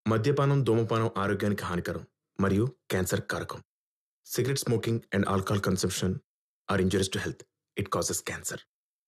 మద్యపానం ధూమపానం ఆరోగ్యానికి హానికరం మరియు క్యాన్సర్ కారకం cigarette smoking and alcohol consumption are injuries to health it causes cancer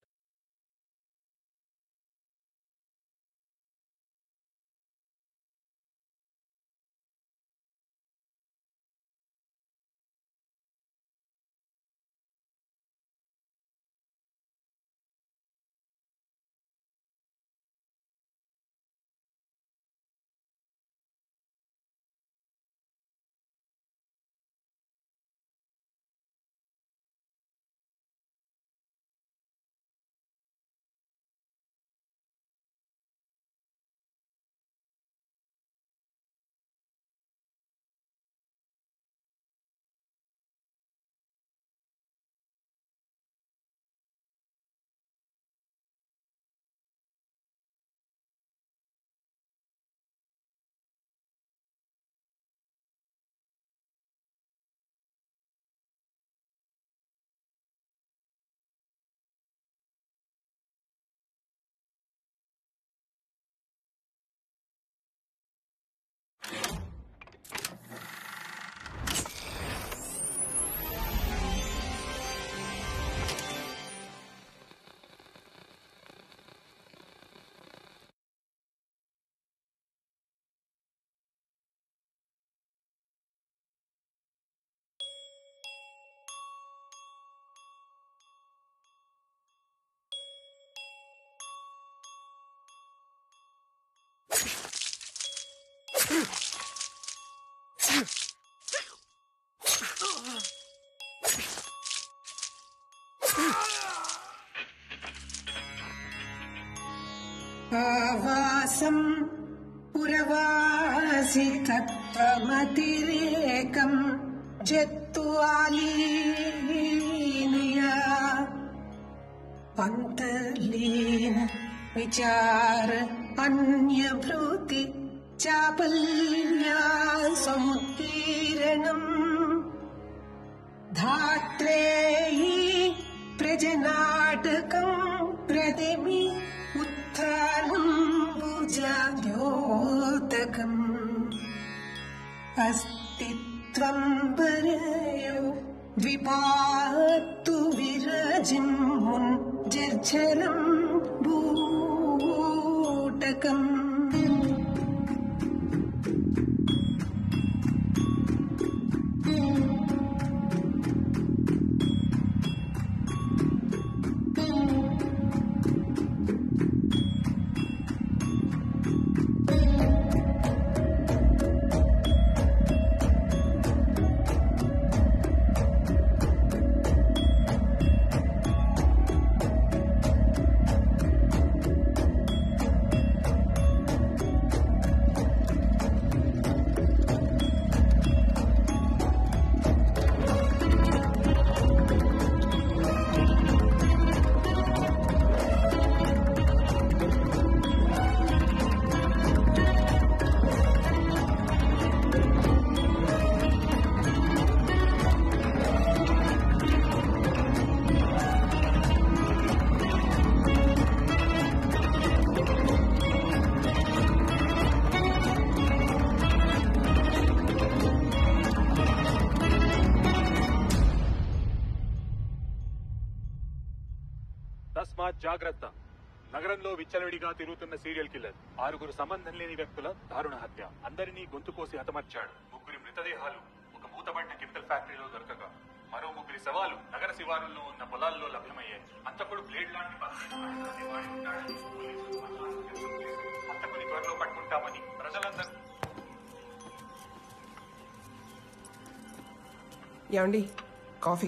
ఆవాసం పురవాసి తత్వమతిరేకం జత్వాలీనయా అంతర్లీన విచార అన్యభృతి చాపల్యా సముత్తీరణం ధాత్రేయీ ప్రజనాటకం ప్రతిమి ఉత్థానం భుజాద్యోతకం అస్తిత్వం పరయో ద్విపాత్తు విరజిమ్మున్ జర్జరం భూటకం తస్మాత్ జాగ్రత్త నగరంలో విచ్చలవిడిగా తిరుగుతున్న సీరియల్ కిల్లర్ ఆరుగురు సంబంధం లేని వ్యక్తుల దారుణ హత్య అందరినీ గొంతు కోసి హతమర్చాడు ముగ్గురి మృతదేహాలు ఒక మూతబడిన కెమికల్ ఫ్యాక్టరీలో దొరకగా మరో ముగ్గురి శవాలు నగర శివారుల్లో ఉన్న పొలాల్లో లభ్యమయ్యాయి అంతకుడు బ్లేడ్ లాంటి పదార్థాన్ని వాడి వాడి ఉంటాడని పోలీసులు అనుమానం చేస్తున్నారు. హంతకుని త్వరలో పట్టుకుంటామని ప్రజలందరూ ఏమండి కాఫీ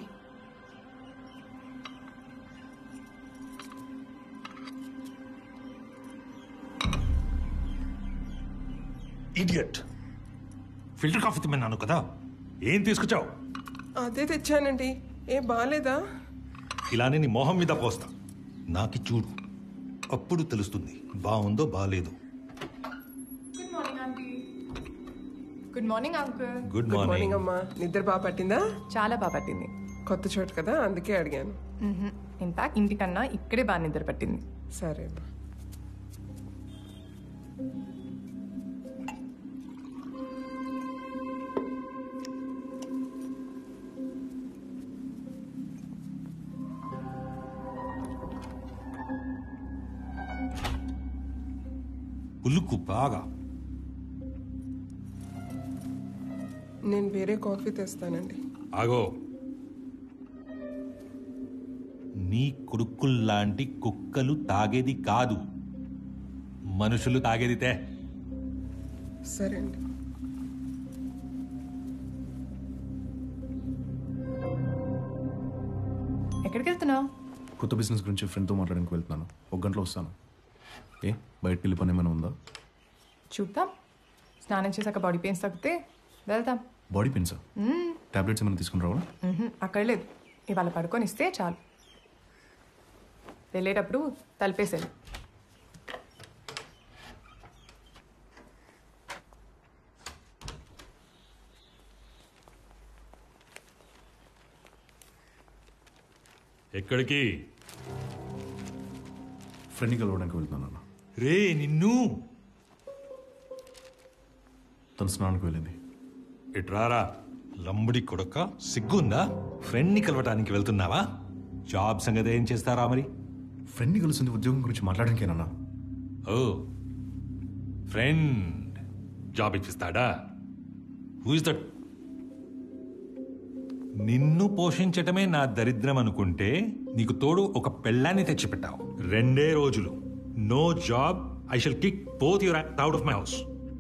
ఇడియట్ ఫిల్టర్ కాఫీ తిన్నాను కదా ఏం తీసుకొచ్చావు అదే తెచ్చానండి ఏం బాగాలేదా ఇలానే నీ మొహం మీద పోస్తా నాకి చూడు అప్పుడు తెలుస్తుంది బాగుందో బాగాలేదు good morning aunty good morning uncle good good morning morning అమ్మా నిద్ర బాగా పట్టిందా చాలా బాగా పట్టింది కొత్త చోటు కదా అందుకే అడిగాను ఇన్ఫాక్ట్ ఇంటికన్నా ఇక్కడే బాగా నిద్ర పట్టింది సరే అమ్మా కులుకు బాగా నేను వేరే కాఫీ తెస్తానండి ఆగో నీ కొడుకుల్లాంటి కుక్కలు తాగేది కాదు మనుషులు తాగేది తే సరే అండి ఎక్కడికి వెళ్తున్నావు కొత్త బిజినెస్ గురించి ఫ్రెండ్తో మాట్లాడడానికి వెళ్తున్నాను ఒక గంటలో వస్తాను ఏ బయటకు వెళ్ళి పని ఏమైనా ఉందా చూద్దాం స్నానం చేశాక బాడీ పెయిన్స్ తగ్గితే వెళ్దాం బాడీ పెయిన్సా టాబ్లెట్స్ ఏమైనా తీసుకుని రావా మ్హూ, అక్కడ లేదు ఇవాళ పడుకొని ఇస్తే చాలు వెళ్ళేటప్పుడు తలిపేసేది ఎక్కడికి ఫ్రెండ్ని కలవడానికి వెళ్తున్నాను అన్న రే నిన్ను తను స్నానానికి వెళ్ళింది ఇట్రారా లంబడి కొడక సిగ్గుందా ఫ్రెండ్ని కలవటానికి వెళ్తున్నావా జాబ్ సంగతి ఏం చేస్తారా మరి ఫ్రెండ్ని కలిసింది ఉద్యోగం గురించి మాట్లాడడానికేనన్నా ఓ ఫ్రెండ్ జాబ్ ఇప్పిస్తాడా హూ ఇస్ దట్ నిన్ను పోషించటమే నా దరిద్రం అనుకుంటే నీకు తోడు ఒక పెళ్ళాన్ని తెచ్చిపెట్టావు రెండే రోజులు no job I shall kick both your out of my house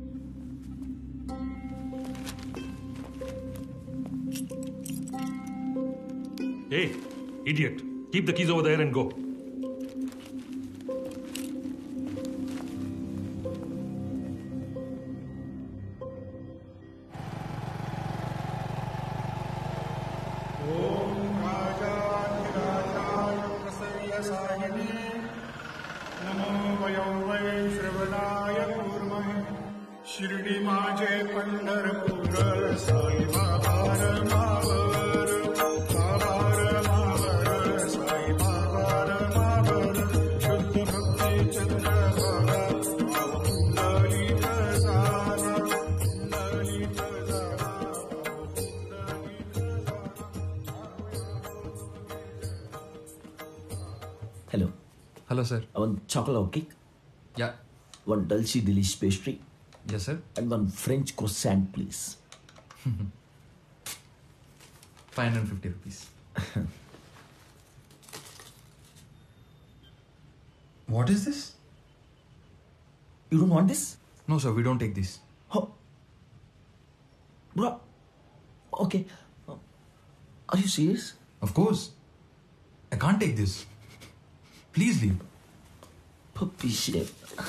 a idiot keep the keys over there and go नमो वयं वै श्रवणाय कूर्मः शिर्डी माझे पंढरपूर साई बाबार मावर बाबार मावर साई बाबार मावर शुद्ध भक्ती चंद्र बाबा कुंडलिक सारा कुंडलिक सारा Hello. Hello, sir. One chocolate cake, Yeah. one Dulce Delish pastry, Yes, sir. and one French croissant, please. 550 rupees. what is this? You don't want this? No, sir, we don't take this. Oh. Bro. Okay. Uh, Are you serious? Of course. I can't take this. Please leave. Puppy shit.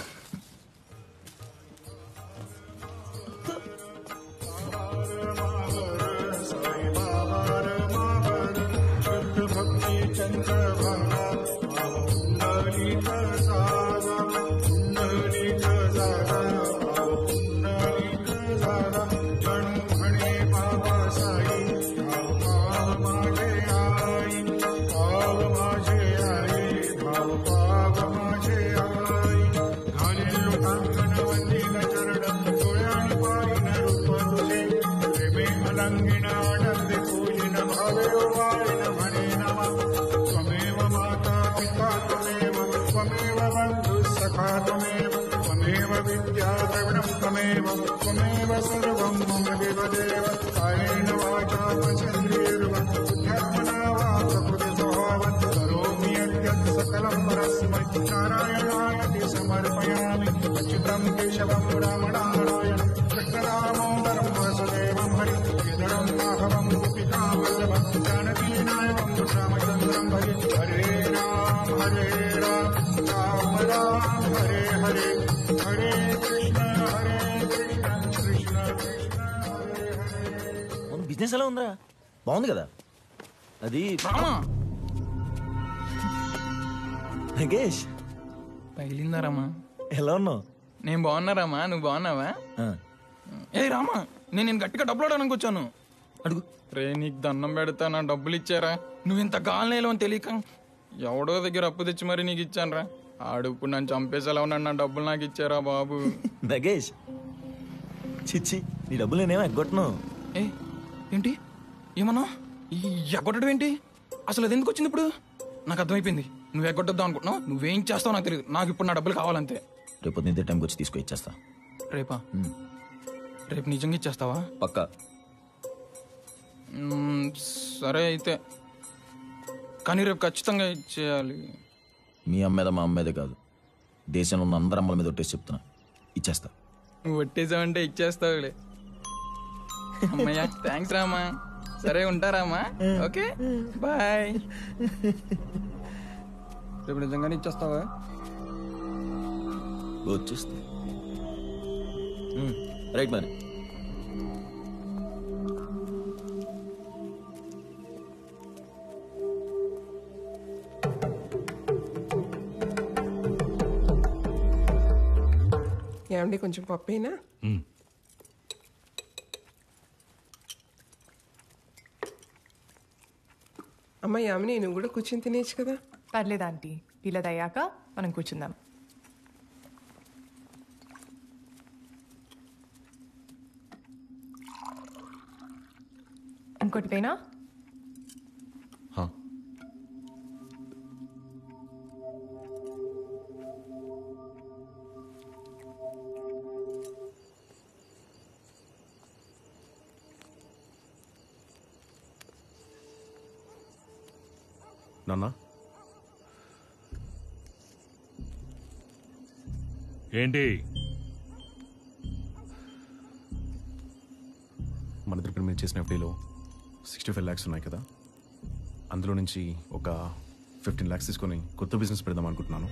Sai बाबार Mawar शुद्ध भक्ती चंद्र बाबा कुंडलिक सारा कुंडलिक सारा कुंडलिक सारा गण म्हणे बाबा साई भाव माझे आई भाव माझे आई भाव पाव माझे आई घालील लोकांगण वंदीन चरण डोळ्याने पाहिन रूप तुझे प्रेमे अलंगिन आनंदे पूजिन भावे वाळिन म्हणे नमा त्वमेव माता पिता त्वमेव त्वमेव बन्धु सखा त्वमेव त्वमेव विद्या द्रविणं त्वमेव त्वमेव सर्वं मम देव देव कायेन वाचा पचेन्द्रियर्वा बुद्ध्यात्मना वा प्रकृतिस्वभावं करोमि यद्यत् सकलं परस्मै नारायणाय ते समर्पयामि अच्युतं केशवं रामनारायणं कृष्णदामोदरं वसुदेवं हरि विदरं राघवं गोपिकां वल्लभं जानकीनायकं रामचन्द्रं भजे हरे राम हरे राम राम राम हरे हरे हरे कृष्ण हरे कृष्ण कृष्ण कृष्ण हरे हरे మన బిజినెస్ ఎలా ఉందిరా బాగుంది కదా అది నగేష్ పగిలిందా రామా ఎలా ఉన్నావు నేను బాగున్నారామా నువ్వు బాగున్నావా ఆ, ఏ రామా నేను నేను గట్టిగా డబ్బులు అడగడానికి వచ్చాను అడుగు రే నీకు దండం పెడతా నా డబ్బులు ఇచ్చారా నువ్వు ఇంత గాలనేలో అని తెలియక ఎవడో దగ్గర అప్పు తెచ్చి మరి నీకు ఇచ్చాను రా ఆడు ఇప్పుడు నన్ను చంపేసేలా ఉన్నాడు నా డబ్బులు నాకు ఇచ్చారా బాబు నగేష్ చిచ్చి నీ డబ్బులు నేనేమో ఎగ్గొట్టను ఏ ఏంటి ఏమన్నా ఎగ్గొట్టడం ఏంటి అసలు అది ఎందుకు వచ్చింది ఇప్పుడు నాకు అర్థమైపోయింది నువ్వు ఎగ్గొట్టద్దాం అనుకుంటున్నావు నువ్వేం చేస్తావు నాకు తెలియదు నాకు ఇప్పుడు నా డబ్బులు కావాలంతే రేపు పొద్దున్న ఇదే టైంకి వచ్చి తీసుకొని ఇచ్చేస్తా రేపా రేపు నిజంగా ఇచ్చేస్తావా పక్కా మ్మ్, సరే అయితే కానీ రేపు ఖచ్చితంగా ఇచ్చేయాలి మీ అమ్మ మీద మా అమ్మ మీదే కాదు దేశంలో ఉన్న అందరి అమ్మల మీద ఒట్టేసి చెప్తున్నా ఇచ్చేస్తా నువ్వు కొట్టేసావంటే ఇచ్చేస్తావులే అమ్మయ్యా థ్యాంక్స్ రామా సరే ఉంటారామా ఓకే బాయ్ రేపు నిజంగానే ఇచ్చేస్తావా వచ్చేస్తా రైట్ మరి ఏమండి కొంచెం పప్పేనా అమ్మ యామిని నువ్వు కూడా కూర్చొని తినేచ్చు కదా పర్లేదు ఆంటీ వీళ్ళది అయ్యాక మనం కూర్చుందాం ఇంకోటి పైన హా. నాన్న ఏంటి మన ఇద్దరు మీరు చేసిన ఎఫ్డీలో సిక్స్టీ ఫైవ్ ల్యాక్స్ ఉన్నాయి కదా అందులో నుంచి ఒక ఫిఫ్టీన్ ల్యాక్స్ తీసుకొని కొత్త బిజినెస్ పెడదాం అనుకుంటున్నాను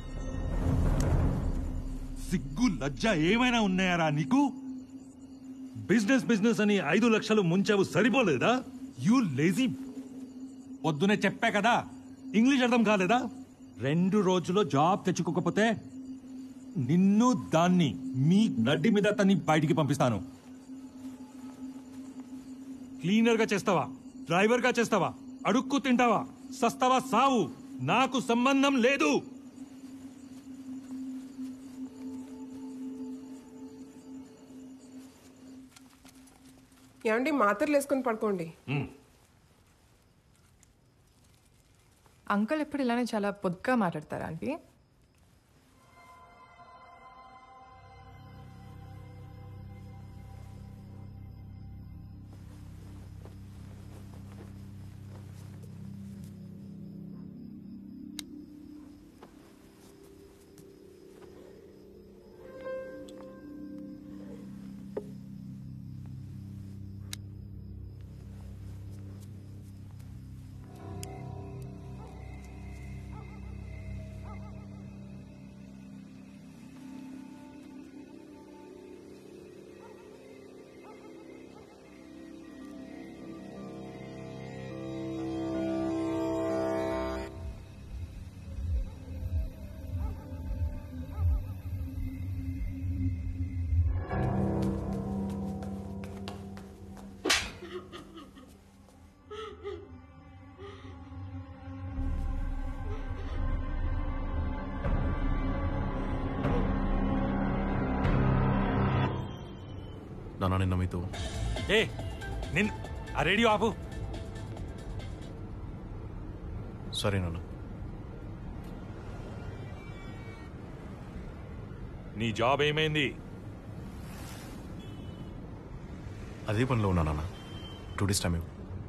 సిగ్గు లజ్జ ఏమైనా ఉన్నాయారా నీకు బిజినెస్ బిజినెస్ అని ఐదు లక్షలు ముంచావు సరిపోలేదా యూ లేజీ పొద్దునే చెప్పా కదా ఇంగ్లీష్ అర్థం కాలేదా రెండు రోజుల్లో జాబ్ తెచ్చుకోకపోతే నిన్ను దాన్ని మీ నడ్డి మీద తన్ని బయటికి పంపిస్తాను క్లీనర్ గా చేస్తావా డ్రైవర్ గా చేస్తావా అడుక్కు తింటావా సస్తావా సావు నాకు సంబంధం లేదు ఏమండి మాత్రలు వేసుకొని పడుకోండి అంకుల్ ఎప్పుడు ఇలానే చాలా పొద్దుగా మాట్లాడతారా ఆంటీ నాన్న నిన్న మీతో ఏ నిన్ ఆ రేడియో ఆపు సరే నాన్న నీ జాబ్ ఏమైంది అదే పనిలో ఉన్నా నాన్న టూ డేస్ టైం ఇవ్వు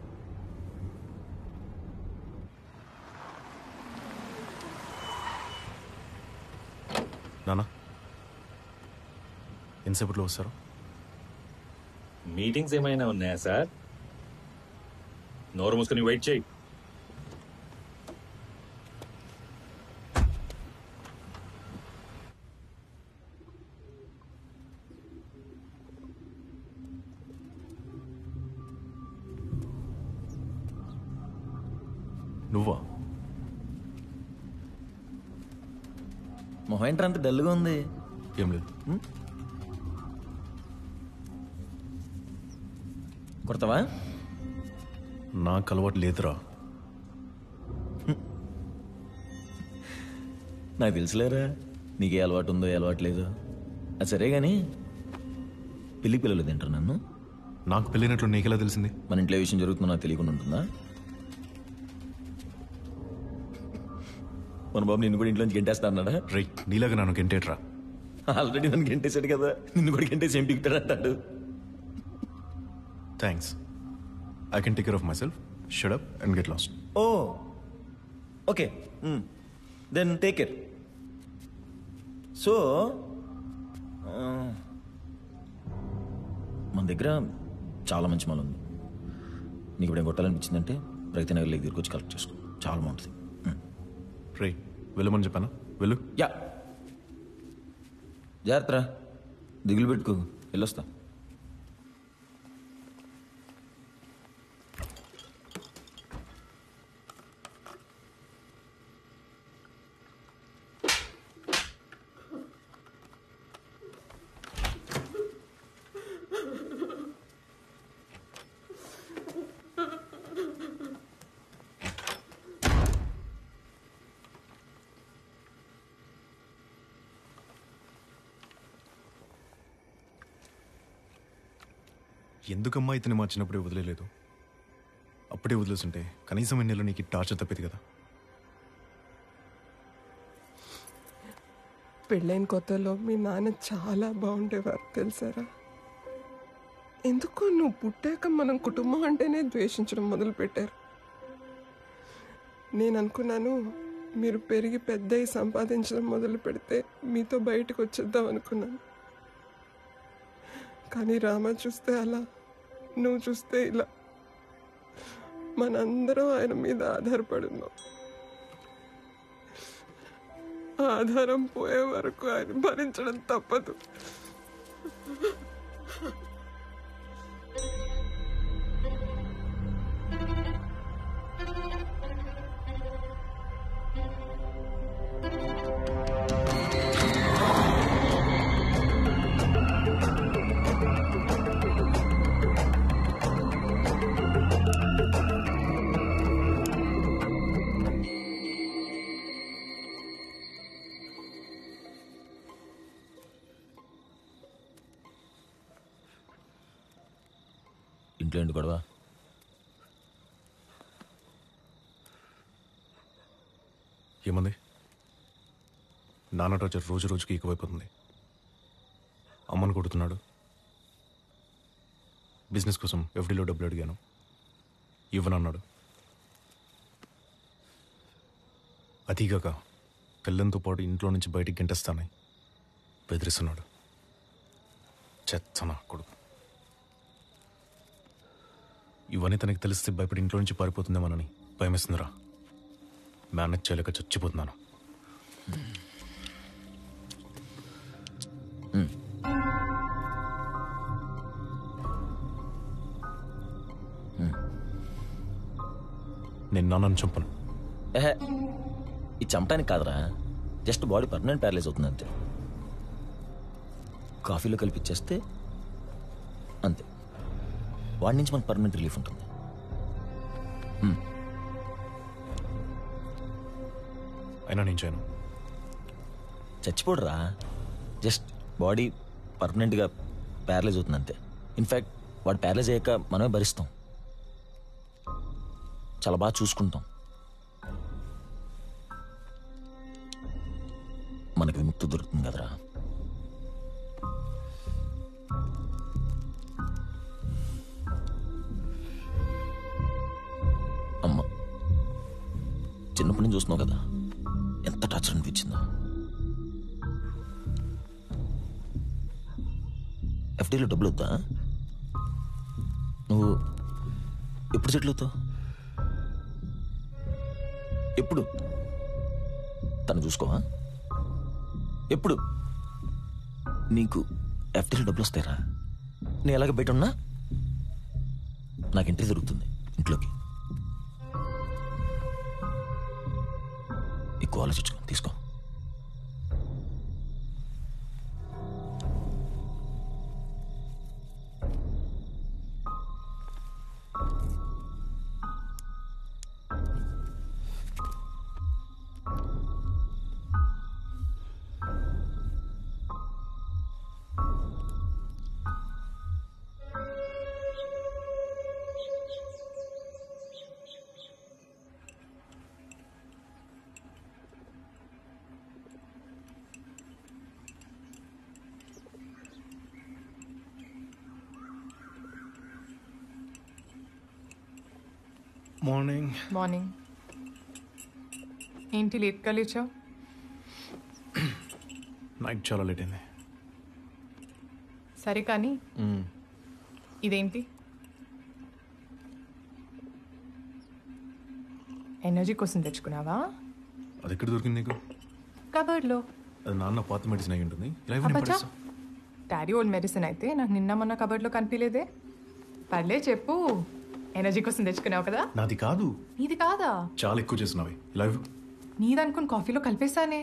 నాన్న ఎంతసేపట్లో వస్తారు మీటింగ్స్ ఏమైనా ఉన్నాయా సార్ నోరు మూసుకొని వెయిట్ చేయి నువ్వా మొహం ఏంట్రా అంత డల్గా ఉంది ఏం లేదు కొడతావా నాకు అలవాటు లేదురా నాకు తెలుసులేరా నీకే అలవాటు ఉందో ఏ అలవాటు లేదో అది సరే కానీ పిల్లి పిల్లలు తింటారు నన్ను నాకు పెళ్ళినట్లు నీకెలా తెలిసింది మన ఇంట్లో ఏ విషయం జరుగుతుందో నాకు తెలియకుండా ఉంటుందా మన బాబు నిన్ను కూడా ఇంట్లోంచి గెంటేస్తా అన్నాడా రైట్ నీలాగా నన్ను గెంటేట్రా ఆల్రెడీ నన్ను గెంటేశాడు కదా నిన్ను కూడా గెంటేసి ఏం పిక్తాడు అంటాడు thanks I can take care of myself shut up and get lost oh okay then take care so మన దగ్గర చాలా మంచి మాల్ ఉంది నీకు ఇప్పుడు ఏం కొట్టాలనిపించిందంటే రైతు నగర్ దగ్గరికి వచ్చి కలెక్ట్ చేసుకో చాలా బాగుంటుంది రే వెళ్ళమని చెప్పానా వెళ్ళు యా జాగ్రత్త దిగులు పెట్టుకో వెళ్ళొస్తా ఎందుకమ్మా ఇతను మా చిన్నప్పుడే వదిలేదు అప్పుడే వదిలేస్తుంటే కనీసం ఎన్నెళ్ళు నీకు ఈ టార్చర్ తప్పేది కదా పెళ్ళైన కొత్తలో మీ నాన్న చాలా బాగుండేవారు తెలుసారా ఎందుకో నువ్వు పుట్టాక మనం కుటుంబం అంటేనే ద్వేషించడం మొదలు పెట్టారు నేను అనుకున్నాను మీరు పెరిగి పెద్దయి సంపాదించడం మొదలు పెడితే మీతో బయటకు వచ్చేద్దాం అనుకున్నాను కానీ రామ చూస్తే అలా నువ్వు చూస్తే ఇలా మనందరం ఆయన మీద ఆధారపడున్నాం ఆ ఆధారం పోయే వరకు ఆయన భరించడం తప్పదు ఇంట్లో ఏంటి గొడవ ఏముంది నాన్న టార్చర్ రోజు రోజుకి ఎక్కువైపోతుంది అమ్మను కొడుతున్నాడు బిజినెస్ కోసం ఎఫ్డీలో డబ్బులు అడిగాను ఇవ్వనన్నాడు అదీగాక పిల్లలతో పాటు ఇంట్లో నుంచి బయటికి గంటేస్తానని బెదిరిస్తున్నాడు చెత్తన కొడుకు ఇవన్నీ తనకి తెలిస్తే భయపడి ఇంట్లో నుంచి పారిపోతుందేమోనని భయమేస్తుందిరా మేనేజ్ చేయలేక చచ్చిపోతున్నాను నేను నాన్నను చంపను ఏహే ఇది చంపడానికి కాదురా జస్ట్ బాడీ పర్మనెంట్ ప్యారలైజ్ అవుతుంది అంతే కాఫీలో కలిపిచ్చేస్తే అంతే వాడి నుంచి మనకు పర్మనెంట్ రిలీఫ్ ఉంటుంది అయినా నేను చేయను చచ్చిపోడురా జస్ట్ బాడీ పర్మనెంట్గా ప్యారలైజ్ అవుతుంది అంతే ఇన్ఫ్యాక్ట్ వాడు ప్యారలైజ్ అయ్యాక మనమే భరిస్తాం చాలా బాగా చూసుకుంటాం మనకి విముక్తి దొరుకుతుంది కదరా అమ్మ చిన్నప్పటి నుంచి చూస్తున్నావు కదా ఎంత టార్చర్ అనిపించిందో ఎఫ్డీలో డబ్బులు వద్దా నువ్వు ఎప్పుడు సెటిల్ అవుతావు ఎప్పుడు తను చూసుకోవా ఎప్పుడు నీకు ఎఫ్డీలో డబ్బులు వస్తాయరా నేను ఎలాగ బయట ఉన్నా నాకు ఎంట్రీ దొరుకుతుంది ఇంట్లోకి ఎక్కువ ఆలోచించుకో తీసుకో మార్నింగ్ మార్నింగ్ ఏంటి లేట్గా లేచావు నైట్ చాలా లేట్ అయింది సరే కానీ ఇదేంటి ఎనర్జీ కోసం తెచ్చుకున్నావా అది ఎక్కడ దొరికింది నీకు కబర్డ్లో అది నాన్న పాత మెడిసిన్ అయి ఉంటుంది ఇలా ఇవ్వని అబ్బచ్చా పడేస్తా డాడీ ఓల్డ్ మెడిసిన్ అయితే నాకు నిన్న మొన్న కబర్డ్లో కనిపించలేదే పర్లే చెప్పు ఎనర్జీ కోసం తెచ్చుకున్నావు కదా నాది కాదు నీది కాదా చాలా ఎక్కువ చేసినవి ఇలా ఇవ్వు నీదనుకుని కాఫీలో కలిపేశానే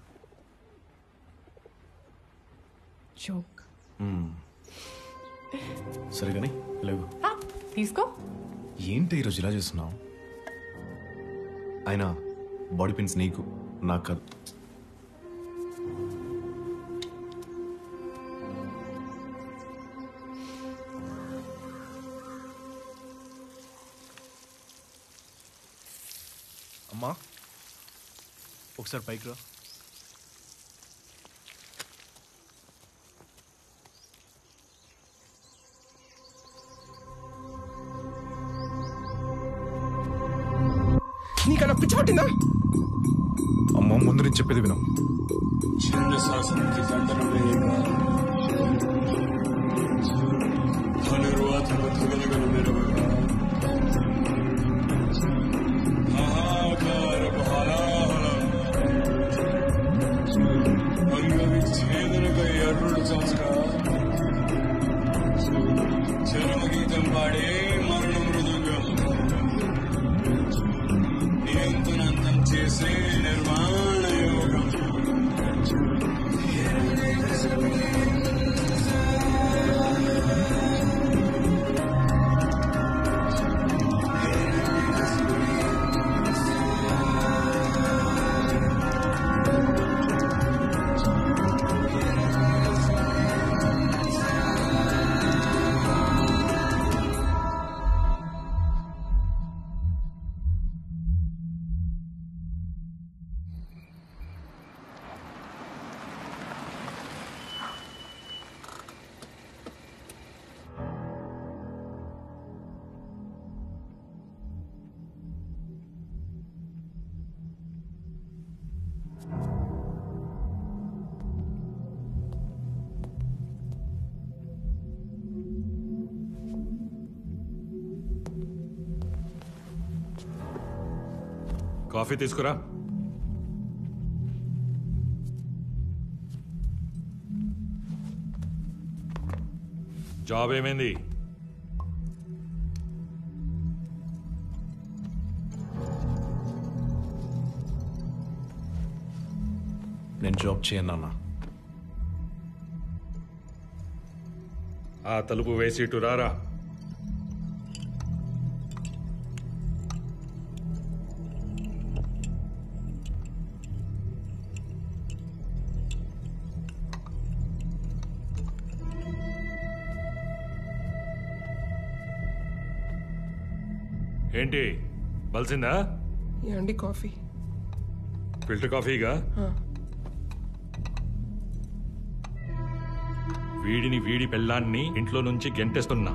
జోక్ మ్మ్. సరే కానీ ఇలా ఇవ్వు హా, తీసుకో ఏంటి ఈరోజు ఇలా చేస్తున్నావు అయినా బాడీ పెయిన్స్ నీకు నాకు కాదు అమ్మా ఒకసారి పైకి రా నీకన్నా పిచ్చి పట్టిందా అమ్మ ముందు నుంచి చెప్పేది విను చంద్ర శాసనకి దండనం వేయగా ధనుర్వాతకు తగలగలు మెరవగా మహాకారపు హలాహలం అంగవిచ్ఛేదనకై ఎర్రుడు చాచగా చరమగీతం పాడే మరణ మృదంగం నియంత్రణంతం చేసే నిర్మాణ యోగం కాఫీ తీసుకురా జాబ్ ఏమైంది నేను జాబ్ చేయను నాన్న ఆ తలుపు వేసి ఇటు రారా ఏంటి బలిసిందా ఏమండి కాఫీ ఫిల్టర్ కాఫీగా ఆ. వీడిని వీడి పెళ్ళాన్ని ఇంట్లో నుంచి గెంటేస్తున్నా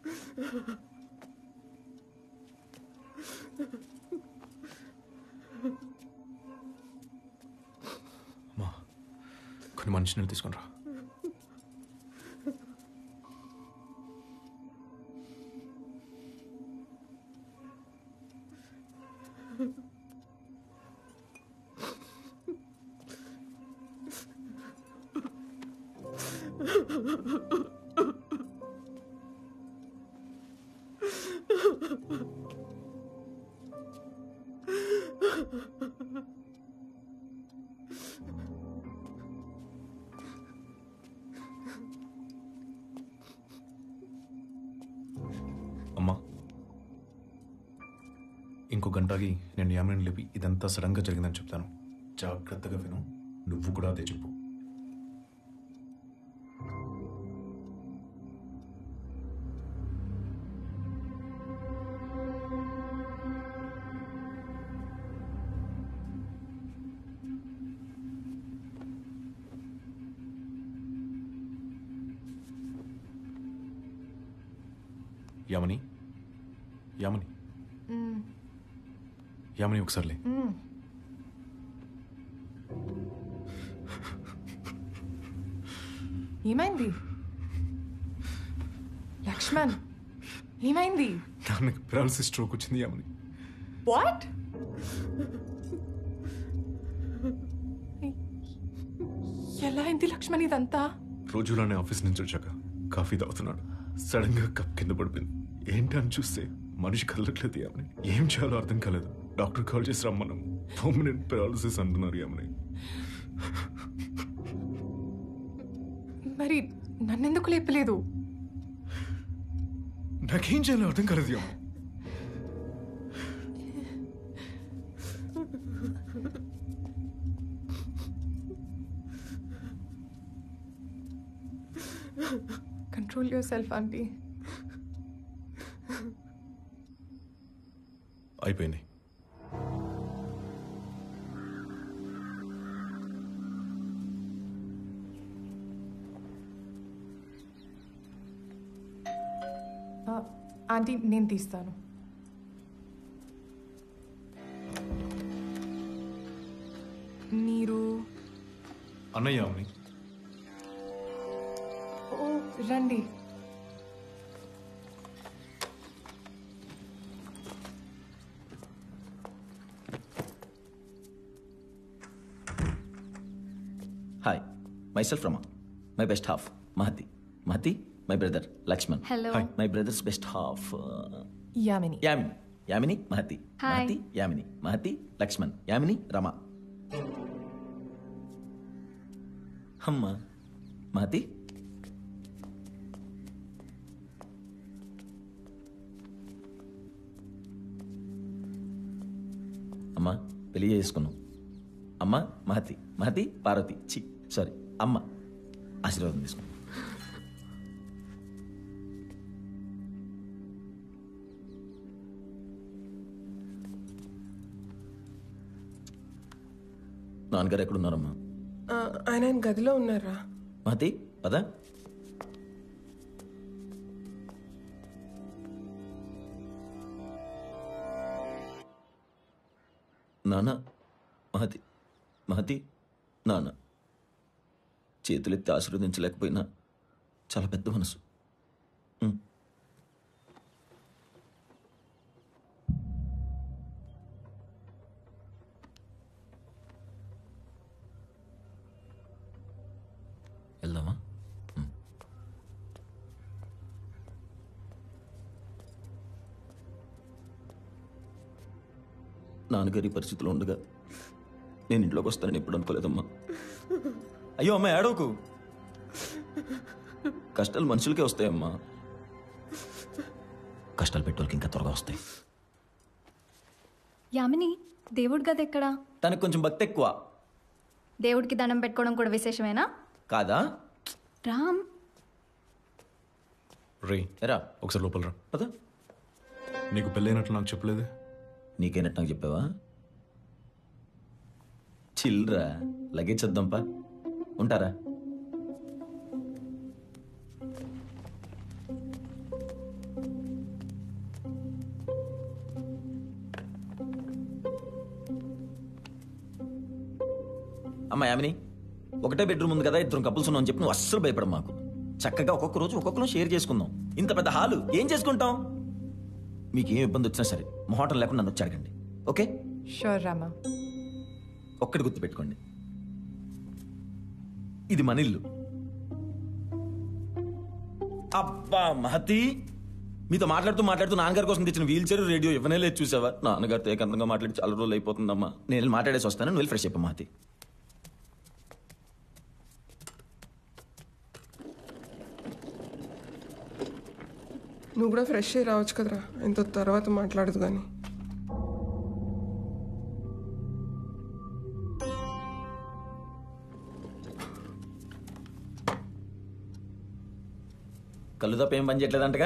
అమ్మా కొన్ని మంచి నీళ్ళు తీసుకుని రా అమ్మా ఇంకో గంటకి నేను యామిని లేపి ఇదంతా సడన్గా జరిగిందని చెప్తాను జాగ్రత్తగా విను నువ్వు కూడా అదే చెప్పు యామని యామని యామని ఒకసారిలే ఏమైంది లక్ష్మణ్ ఏమైంది నాన్నకి పెరాలసిస్ స్ట్రోక్ వచ్చింది యామని వాట్ ఎలా అయింది లక్ష్మణ్ ఇదంతా రోజులానే ఆఫీస్ నుంచి వచ్చాక కాఫీ తాగుతున్నాడు సడన్ గా కప్ కింద పడిపోయింది ఏంటి అని చూస్తే మనిషి కదలట్లేదు యామని ఏం చేయాలో అర్థం కాలేదు డాక్టర్ కాల్ చేసి రమ్మన్నాం పర్మనెంట్ పెరాలసిస్ అంటున్నారు యామని మరి నన్నెందుకు లేపలేదు నాకేం చేయాలో అర్థం కాలేదు Yamini control yourself aunty అయిపోయింది ఆంటీ నేను తీస్తాను మీరు అన్నయ్య యామని ఓ రండి hi myself Rama my best half Mahathi Mahathi my brother Lakshman Hello. Hi my brother's best half Yamini Yamini Yamini Mahathi Hi. Mahathi Yamini Mahathi Lakshman Yamini Rama అమ్మ మహతి అమ్మ పెళ్లి చేసుకున్నాం అమ్మ మహతి మహతి పార్వతి చి సారీ అమ్మ ఆశీర్వాదం తీసుకున్నాం నాన్నగారు ఎక్కడున్నారమ్మా ఆ, ఆయన ఆయన గదిలో ఉన్నారా మహతి పదా నాన్న మహతి మహతి నాన్న చేతులెత్తి ఆశీర్వదించలేకపోయినా చాలా పెద్ద మనసు ఉమ్. వెళ్దామా ఉమ్. నాన్నగారి ఈ పరిస్థితిలో ఉండగా నేను ఇంట్లోకి వస్తానని ఎప్పుడు అనుకోలేదమ్మా అయ్యో అమ్మ ఏడవకు కష్టాలు మనుషులకే వస్తాయమ్మా కష్టాలు పెట్టోళ్ళకి ఇంకా త్వరగా వస్తాయి యామిని దేవుడి గది ఎక్కడా తనకు కొంచెం భక్తి ఎక్కువ దేవుడికి దండం పెట్టుకోవడం కూడా విశేషమేనా కాదా రామ్ రే ఎరా ఒకసారి లోపల రా పద నీకు పెళ్ళైనట్లు నాకు చెప్పలేదే నీకేనట్టు నాకు చెప్పావా చిల్రా లగేజ్ వద్దాంపా ఉంటారా అమ్మా యామిని ఒకటే బెడ్రూమ్ ఉంది కదా ఇద్దరు కపుల్స్ ఉన్నాం అని చెప్పి నువ్వు అస్సలు భయపడ మాకు చక్కగా ఒక్కొక్క రోజు ఒక్కొక్కరు షేర్ చేసుకుందాం ఇంత పెద్ద హాలు ఏం చేసుకుంటాం మీకు ఏం ఇబ్బంది వచ్చినా సరే మొహటం లేకుండా నన్ను వచ్చి అడగండి ఓకే షూర్ రామా ఒక్కటి గుర్తుపెట్టుకోండి ఇది మన ఇల్లు అబ్బా మహతి మీతో మాట్లాడుతూ మాట్లాడుతూ నాన్నగారి కోసం తెచ్చిన వీల్ చైర్ రేడియో ఇవ్వనే లేదు చూసావా నాన్నగారితో ఏకంతంగా మాట్లాడి చాలా రోజులు అయిపోతుందమ్మా నేను వెళ్ళి మాట్లాడేసి వస్తాను నువ్వు వెళ్ళి ఫ్రెష్ అయిపో మహతి నువ్వు కూడా ఫ్రెష్ అయ్యి రావచ్చు కదరా ఎంతో తర్వాత మాట్లాడదు కానీ కళ్ళు తప్ప ఏం పని చేయట్లేదంటగా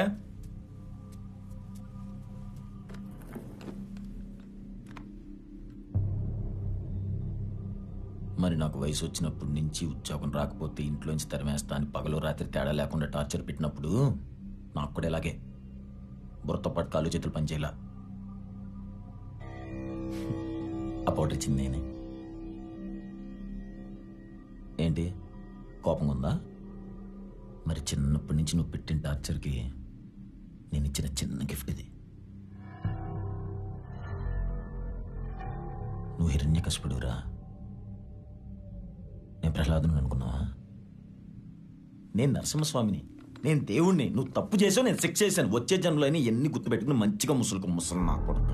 మరి నాకు వయసు వచ్చినప్పటి నుంచి ఉద్యోగం రాకపోతే ఇంట్లోంచి తరిమేస్తా అని పగలు రాత్రి తేడా లేకుండా టార్చర్ పెట్టినప్పుడు నాకు కూడా ఇలాగే బుర్రతో పాటు కాళ్ళు చేతులు పనిచేయాల ఆ పౌడర్ ఇచ్చింది నేనే ఏంటి కోపం ఉందా మరి చిన్నప్పటి నుంచి నువ్వు పెట్టిన టార్చర్కి నేను ఇచ్చిన చిన్న గిఫ్ట్ ఇది నువ్వు హిరణ్య కష్టపడురా నేను ప్రహ్లాదుని అనుకున్నావా నేను నరసింహస్వామిని నేను దేవుణ్ణి నువ్వు తప్పు చేసావు నేను శిక్ష చేశాను వచ్చే జన్మలో అయినా ఎన్ని గుర్తుపెట్టుకుని మంచిగా ముసులుకు ముసలు నా కొడుకు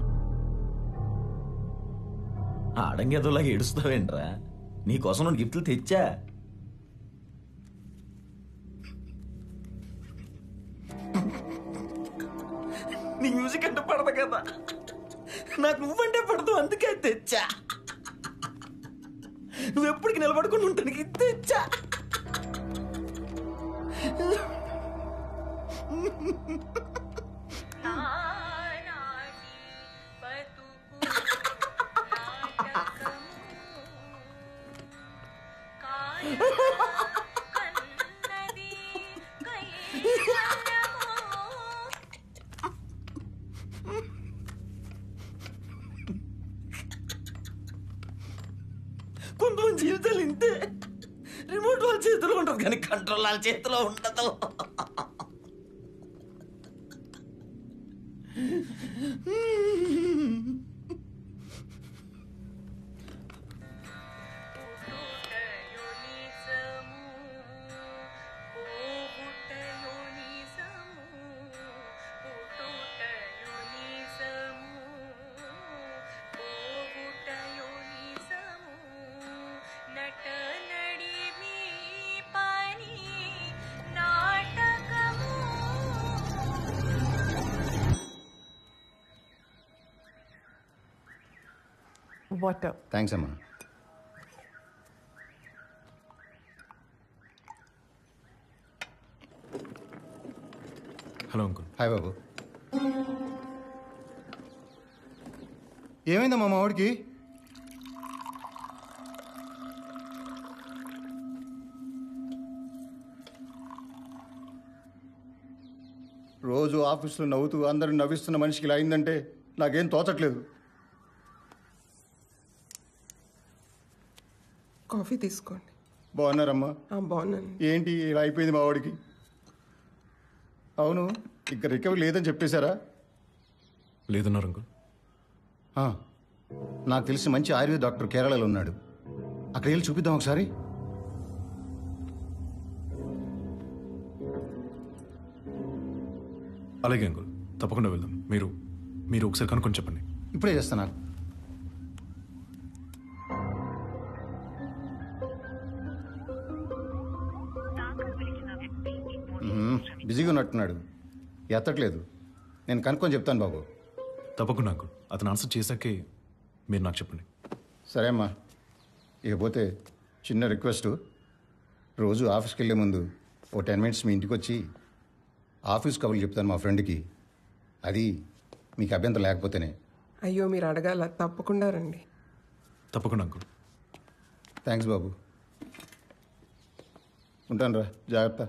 ఆడంగేదోలాగా ఏడుస్తావేంట్రా నీకోసం నేను గిఫ్ట్లు తెచ్చా నీ మ్యూజిక్ అంటే పడదు కదా నాకు నువ్వంటే పడదు అందుకే తెచ్చా నువ్వు ఎప్పటికి నిలబడుకుని ఉంటానికి తెచ్చా కొంతమంది జీవితాలు ఇంతే రిమోట్ వాళ్ళ చేతిలో ఉంటుంది కానీ కంట్రోల్ వాళ్ళ చేతిలో ఉండదు వాటర్ థ్యాంక్స్ అమ్మా హలో అంకుల్ హాయ్ బాబు ఏమైందమ్మా మా వాడికి రోజు ఆఫీస్లో నవ్వుతూ అందరూ నవ్విస్తున్న మనిషికి ఇలా అయిందంటే నాకేం తోచట్లేదు కాఫీ తీసుకోండి బాగున్నారమ్మా ఆ, బాగున్నాను ఏంటి ఇలా అయిపోయింది మా వాడికి అవును ఇంకా రికవరీ లేదని చెప్పేశారా లేదన్నారు అంకుల్ ఆ, నాకు తెలిసి మంచి ఆయుర్వేద డాక్టర్ కేరళలో ఉన్నాడు అక్కడ వెళ్ళి చూపిద్దాం ఒకసారి అలాగే అంకుల్ తప్పకుండా వెళ్దాం మీరు మీరు ఒకసారి కనుక్కొని చెప్పండి ఇప్పుడే చేస్తాను మ్మ్, బిజీగా ఉన్నట్టున్నాడు ఎత్తట్లేదు నేను కనుక్కొని చెప్తాను బాబు తప్పకుండా అంకుల్ అతను ఆన్సర్ చేశాకే మీరు నాకు చెప్పండి సరే అమ్మా ఇకపోతే చిన్న రిక్వెస్ట్ రోజు ఆఫీస్కి వెళ్ళే ముందు ఓ టెన్ మినిట్స్ మీ ఇంటికి వచ్చి ఆఫీస్ కబుర్లు చెప్తాను మా ఫ్రెండ్కి అది మీకు అభ్యంతరం లేకపోతేనే అయ్యో మీరు అడగాల తప్పకుండా రండి తప్పకుండా అంకుల్ థ్యాంక్స్ బాబు ఉంటాను రా జాగ్రత్త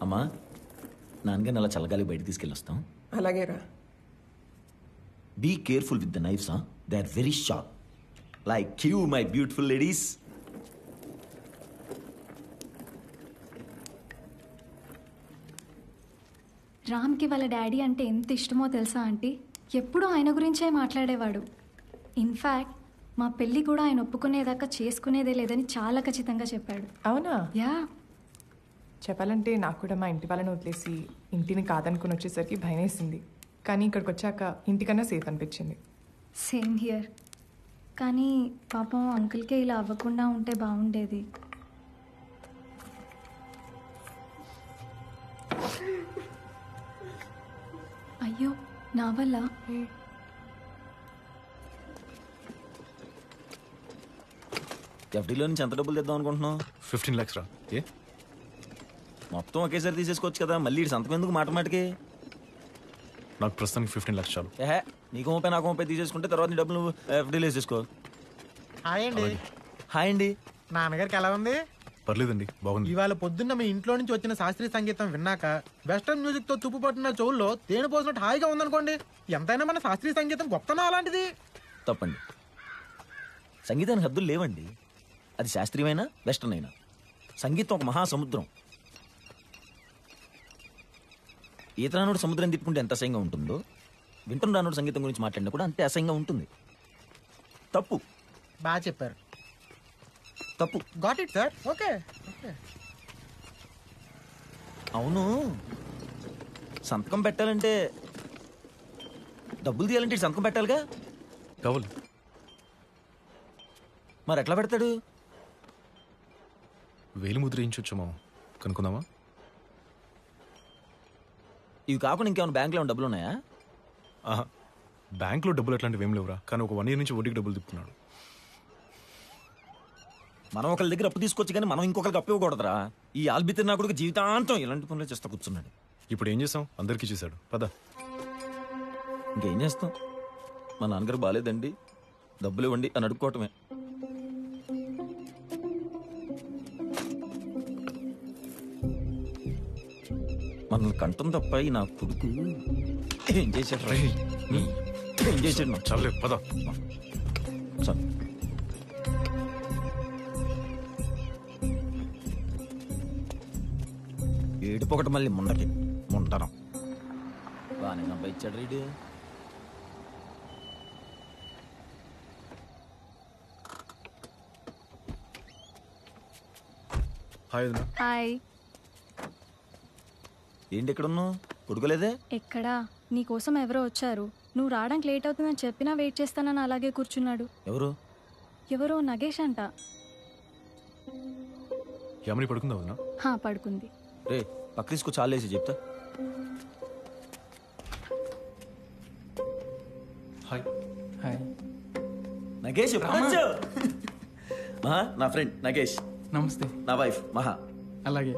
అమ్మా నాన్నగారిని అలా చల్లగాలి బయట తీసుకెళ్ళొస్తాం అలాగే రా be careful with the knives they are very sharp like you my beautiful ladies రామ్కి వాళ్ళ డాడీ అంటే ఎంత ఇష్టమో తెలుసా ఆంటీ ఎప్పుడూ ఆయన గురించే మాట్లాడేవాడు ఇన్ఫ్యాక్ట్ మా పెళ్ళి కూడా ఆయన ఒప్పుకునేదాకా చేసుకునేదే లేదని చాలా ఖచ్చితంగా చెప్పాడు అవునా యా చెప్పాలంటే నాకు కూడా మా ఇంటి వాళ్ళని వదిలేసి ఇంటిని కాదనుకుని వచ్చేసరికి భయం వేసింది కానీ ఇక్కడికి వచ్చాక ఇంటికన్నా సేఫ్ అనిపించింది సేమ్ హియర్ కానీ పాపం అంకుల్కే ఇలా అవ్వకుండా ఉంటే బాగుండేది అయ్యో నా వల్ల ఎఫ్డీలో నుంచి ఎంత డబ్బులు తెద్దాం అనుకుంటున్నావు ఫిఫ్టీన్ ల్యాక్స్ రా ఏ మొత్తం ఒకేసారి తీసేసుకోవచ్చు కదా మళ్ళీ ఇటు సంతకం ఎందుకు మాట మాటకి నాకు ప్రస్తుతానికి ఫిఫ్టీన్ ల్యాక్స్ చాలు ఏహే నీకు ముప్పై నాకు ముప్పై తీసేసుకుంటే తర్వాత నీ డబ్బులు ఎఫ్డీలో వేసేసుకో హాయ్ అండి హాయ్ అండి నాన్నగారికి ఎలా ఉంది పర్లేదండి బాగుంది ఇవాళ పొద్దున్న మీ ఇంట్లో నుంచి వచ్చిన శాస్త్రీయ సంగీతం విన్నాక వెస్టర్న్ మ్యూజిక్ తో తుప్పు పట్టిన చెవుల్లో తేనె పోసినట్టు హాయిగా ఉందనుకోండి ఎంతైనా మన శాస్త్రీయ సంగీతం గొప్పతనం అలాంటిది తప్పండి సంగీతానికి హద్దులు లేవండి అది శాస్త్రీయమైనా వెస్టర్న్ అయినా సంగీతం ఒక మహాసముద్రం ఈత రానుడు సముద్రం తిప్పుకుంటే ఎంత అసహ్యంగా ఉంటుందో వింటున్న రానుడు సంగీతం గురించి మాట్లాడినా కూడా అంతే అసహ్యంగా ఉంటుంది తప్పు బాగా చెప్పారు తప్పు got it sir okay okay అవును సంతకం పెట్టాలంటే డబ్బులు తీయాలంటే ఇటు సంతకం పెట్టాలిగా కావాలి మరి ఎట్లా పెడతాడు వేలు ముద్ర వేయించొచ్చామో కనుక్కుందామా ఇవి కాకుండా ఇంకేమైనా బ్యాంకులో ఏమైనా డబ్బులు ఉన్నాయా ఆహా బ్యాంక్లో డబ్బులు అట్లాంటివి ఏం లేవురా కానీ ఒక వన్ ఇయర్ నుంచి వడ్డీకి డబ్బులు తిప్పుతున్నాడు మనం ఒకళ్ళ దగ్గర అప్పు తీసుకొచ్చి కానీ మనం ఇంకొకరికి అప్పు ఇవ్వకూడదురా ఈ ఆల్బితిర్ నా కొడుకు జీవితాంతం ఇలాంటి పనులు చేస్తా కూర్చున్నాడు ఇప్పుడు ఏం చేసాం అందరికీ చేశాడు పద ఇంకేం చేస్తాం మా నాన్నగారు బాగాలేదండి డబ్బులు ఇవ్వండి అని అడుక్కోవటమే మనల్ని కంఠం తప్ప ఈ నా కొడుకు ఏం చేశాడు రా? ఏం చేశాడు నా చాలే పద చాలు ఏడుపొకటి మళ్ళీ ముండకి ముండరం బాగానే సంపాదించాడు రీడు హాయ్ వదినా. హాయ్ ఏంటి ఎక్కడ ఉన్నావు కొడుకోలేదే ఎక్కడా నీకోసం ఎవరో వచ్చారు నువ్వు రావడానికి లేట్ అవుతుందని చెప్పినా వెయిట్ చేస్తానని అలాగే కూర్చున్నాడు ఎవరు ఎవరో నగేష్ అంట యామిని పడుకుందా వదినా హా పడుకుంది రే పక్క తీసుకు చాలేసి చెప్తా హాయ్ హాయ్ నగేష్ ప్రపంచం. మహా నా ఫ్రెండ్ నగేష్ నమస్తే నా వైఫ్ మహా అలాగే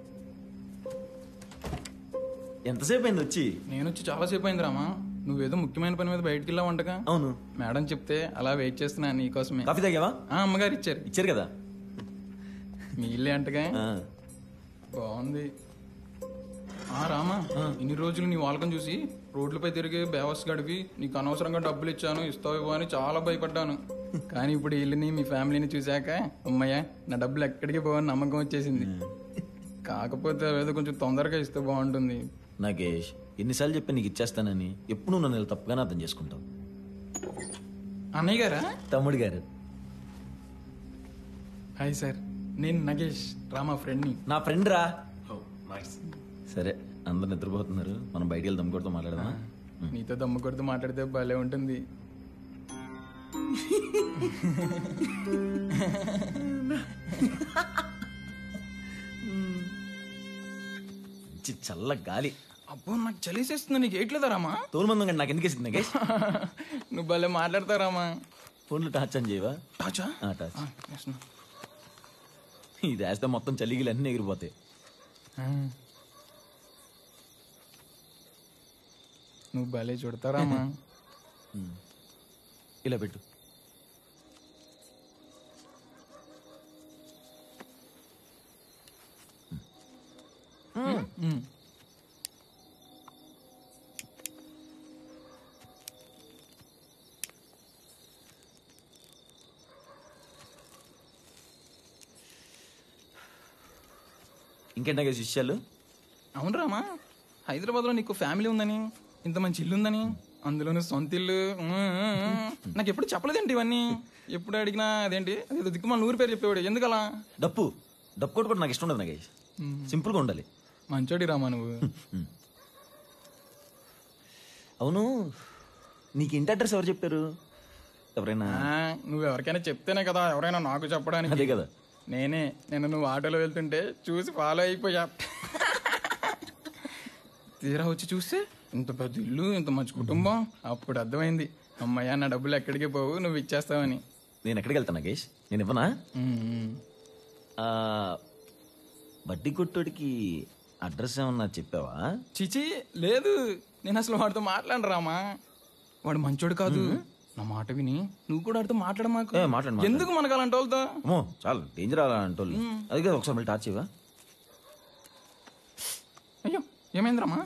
ఎంతసేపు అయింది వచ్చి నేను వచ్చి చాలాసేపు అయింది రామా నువ్వేదో ముఖ్యమైన పని మీద బయటికి వెళ్ళావు వంటగా అవును మేడం చెప్తే అలా వెయిట్ చేస్తున్నా నీకోసమే కాఫీ తాగావా ఆ, అమ్మగారు ఇచ్చారు ఇచ్చారు కదా మీ ఇల్లే అంటగా బాగుంది ఆ రామా ఇన్ని రోజులు నీ వాళ్ళకం చూసి రోడ్లపై తిరిగి బేవస్ గడిపి నీకు అనవసరంగా డబ్బులు ఇచ్చాను ఇస్తావు ఇవ్వు అని చాలా భయపడ్డాను కానీ ఇప్పుడు ఈ ఇల్లుని మీ ఫ్యామిలీని చూశాక అమ్మయ్య నా డబ్బులు ఎక్కడికి పోవని నమ్మకం వచ్చేసింది కాకపోతే ఏదో కొంచెం తొందరగా ఇస్తే బాగుంటుంది నగేష్ ఎన్నిసార్లు చెప్పి నీకు ఇచ్చేస్తానని ఎప్పుడు నువ్వు నన్ను ఇలా తప్పుగానే అర్థం చేసుకుంటావు అన్నయ్య గారా తమ్ముడు గారు హాయ్ సార్ నేను నగేష్ రామా ఫ్రెండ్ని నా ఫ్రెండ్ రా సరే అందరు నిద్రపోతున్నారు మనం బయటికి వెళ్దాం కూడా మాట్లాడదామా నీతో దమ్ము కొడుతూ మాట్లాడితే భలే ఉంటుంది మంచి చల్ల గాలి అబ్బో నాకు చలిసేస్తుంది నీకు ఏట్లేదా రామా తోలు మందం కంటే నాకు ఎందుకు వేసింది నగేష్ నువ్వు భలే మాట్లాడతారామా ఫోన్లో టాచ్ అని చేయవా టాచా ఆ, టాచ్ ఇది వేస్తే మొత్తం చలిగిలు అన్నీ ఎగిరిపోతాయి నువ్వు భలే చూడతారామా ఇలా పెట్టు మ్మ్. ఇంకేంటా విషయాలు అవును రామా హైదరాబాద్లో నీకు ఫ్యామిలీ ఉందని ఇంత మంచి ఇల్లు ఉందని అందులోనే సొంత ఇల్లు ఉమ్, ఉమ్, ఉమ్. నాకు ఎప్పుడు చెప్పలేదేంటి ఇవన్నీ ఎప్పుడు అడిగినా అదేంటి అదేదో దిక్కుమాల నూరు పేరు చెప్పేవాడు ఎందుకలా డప్పు డప్పు కొట్టు కూడా నాకు ఇష్టం ఉండదు నాగేష్ సింపుల్గా ఉండాలి మంచోడి రామా నువ్వు అవును నీకు ఇంటి అడ్రస్ ఎవరు చెప్పారు ఎవరైనా ఆ, నువ్వు ఎవరికైనా చెప్తేనే కదా ఎవరైనా నాకు చెప్పడానికి అదే కదా. నేనే నేను నువ్వు ఆటోలో వెళ్తుంటే చూసి ఫాలో అయిపోయా తీరా వచ్చి చూస్తే ఇంత పెద్ద ఇల్లు ఇంత మంచి కుటుంబం అప్పుడు అర్థమైంది అమ్మయ్య నా డబ్బులు ఎక్కడికి పోవు నువ్వు ఇచ్చేస్తావని నేను ఎక్కడికి వెళ్తాను నాగేష్ నేను ఇవ్వనా ఆ, బడ్డీ కొట్టుడికి అడ్రస్ ఏమన్నా చెప్పావా చిచి లేదు నేను అసలు వాడితో మాట్లాడను రామా వాడు మంచోడు కాదు నా మాట విని నువ్వు కూడా వాడితో మాట్లాడ మాకు ఏ, మాట్లాడు, మాట్లాడు. ఎందుకు మనకు అలాంటి వాళ్ళతో అమ్మో చాలా డేంజర్ అలా అంటోళ్ళు అది కదా ఒకసారి మళ్ళీ టార్చ్ ఇవ్వా అయ్యో ఏమైందిరామా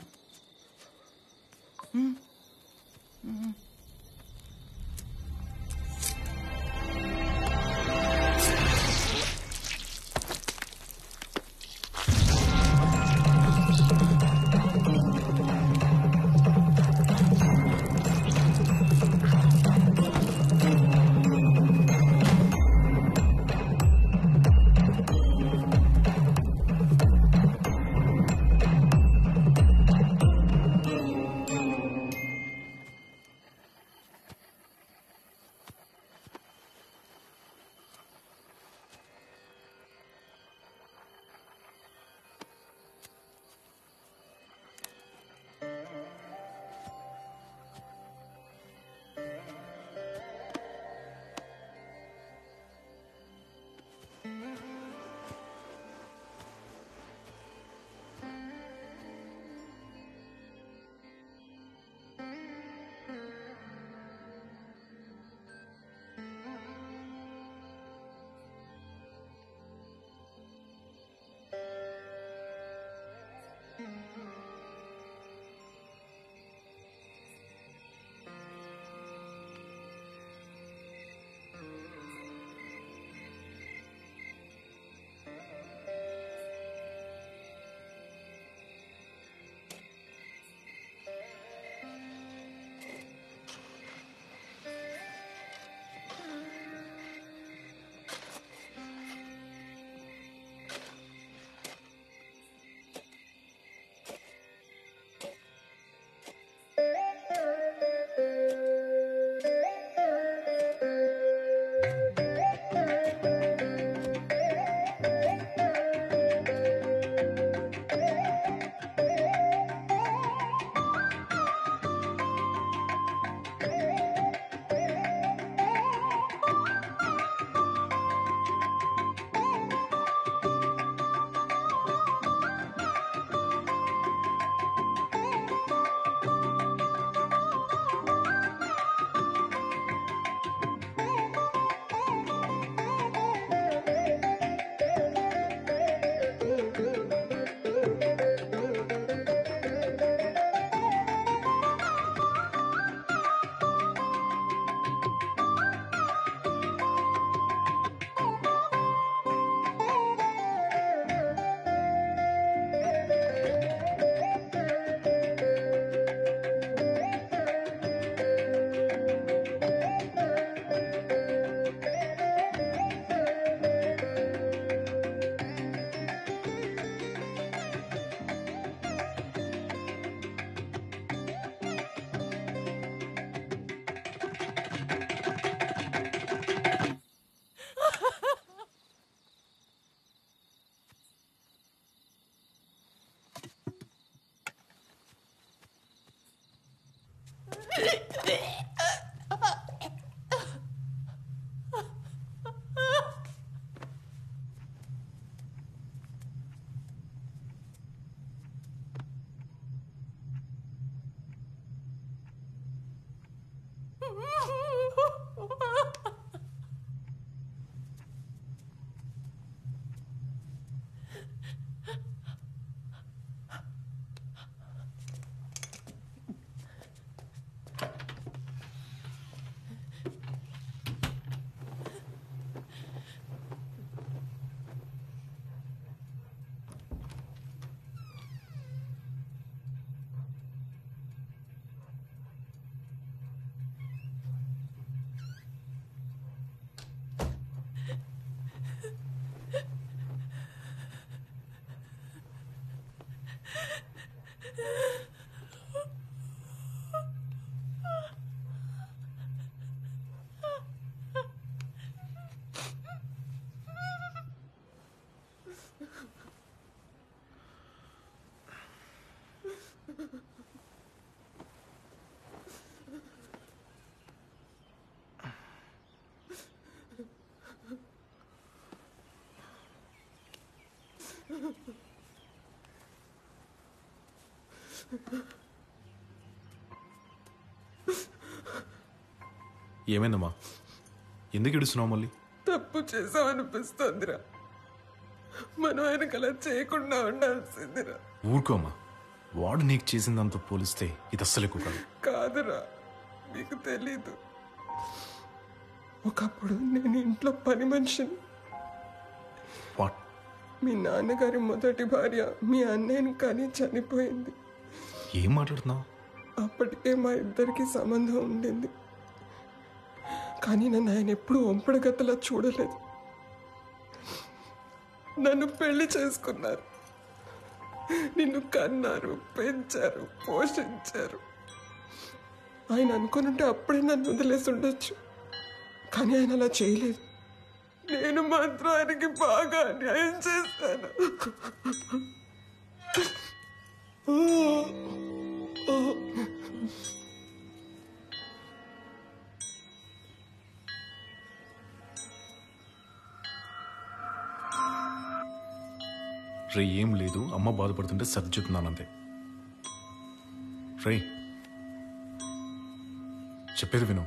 ఏమైందమ్మా ఎందుకు ఏడుస్తున్నావు మళ్ళీ తప్పు చేసామనిపిస్తోందిరా మనం ఆయనకు అలా చేయకుండా ఉండాల్సిందిరా ఊరుకోమ్మా వాడు నీకు చేసిందంతా పోలిస్తే ఇది అస్సలు ఎక్కువ కాదు కాదురా మీకు తెలీదు ఒకప్పుడు నేను ఇంట్లో పని మనిషిని వాట్ మీ నాన్నగారి మొదటి భార్య మీ అన్నయ్యని కానీ చనిపోయింది ఏం మాట్లాడుతున్నావు అప్పటికే మా ఇద్దరికి సంబంధం ఉండింది కానీ నన్ను ఆయన ఎప్పుడూ ఒంపడగత్తలా చూడలేదు నన్ను పెళ్లి చేసుకున్నారు నిన్ను కన్నారు పెంచారు పోషించారు ఆయన అనుకునుంటే అప్పుడే నన్ను వదిలేసి ఉండొచ్చు కానీ ఆయన అలా చేయలేదు నేను మాత్రం ఆయనకి బాగా అన్యాయం చేశాను రే ఏం లేదు అమ్మ బాధపడుతుంటే సర్ది చెప్తున్నాను అంతే రే చెప్పేది విను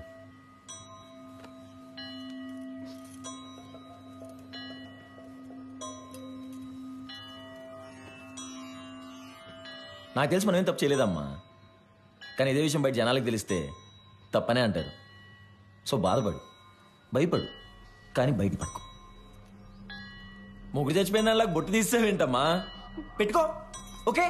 నాకు తెలిసి మనం ఏం తప్పు చేయలేదమ్మా కానీ ఇదే విషయం బయట జనాలకు తెలిస్తే తప్పనే అంటారు సో బాధపడు భయపడు కానీ బయట పడుకో ముగ్గురు చచ్చిపోయిన దానిలాగా బొట్టు తీస్తావేంటమ్మా పెట్టుకో ఓకే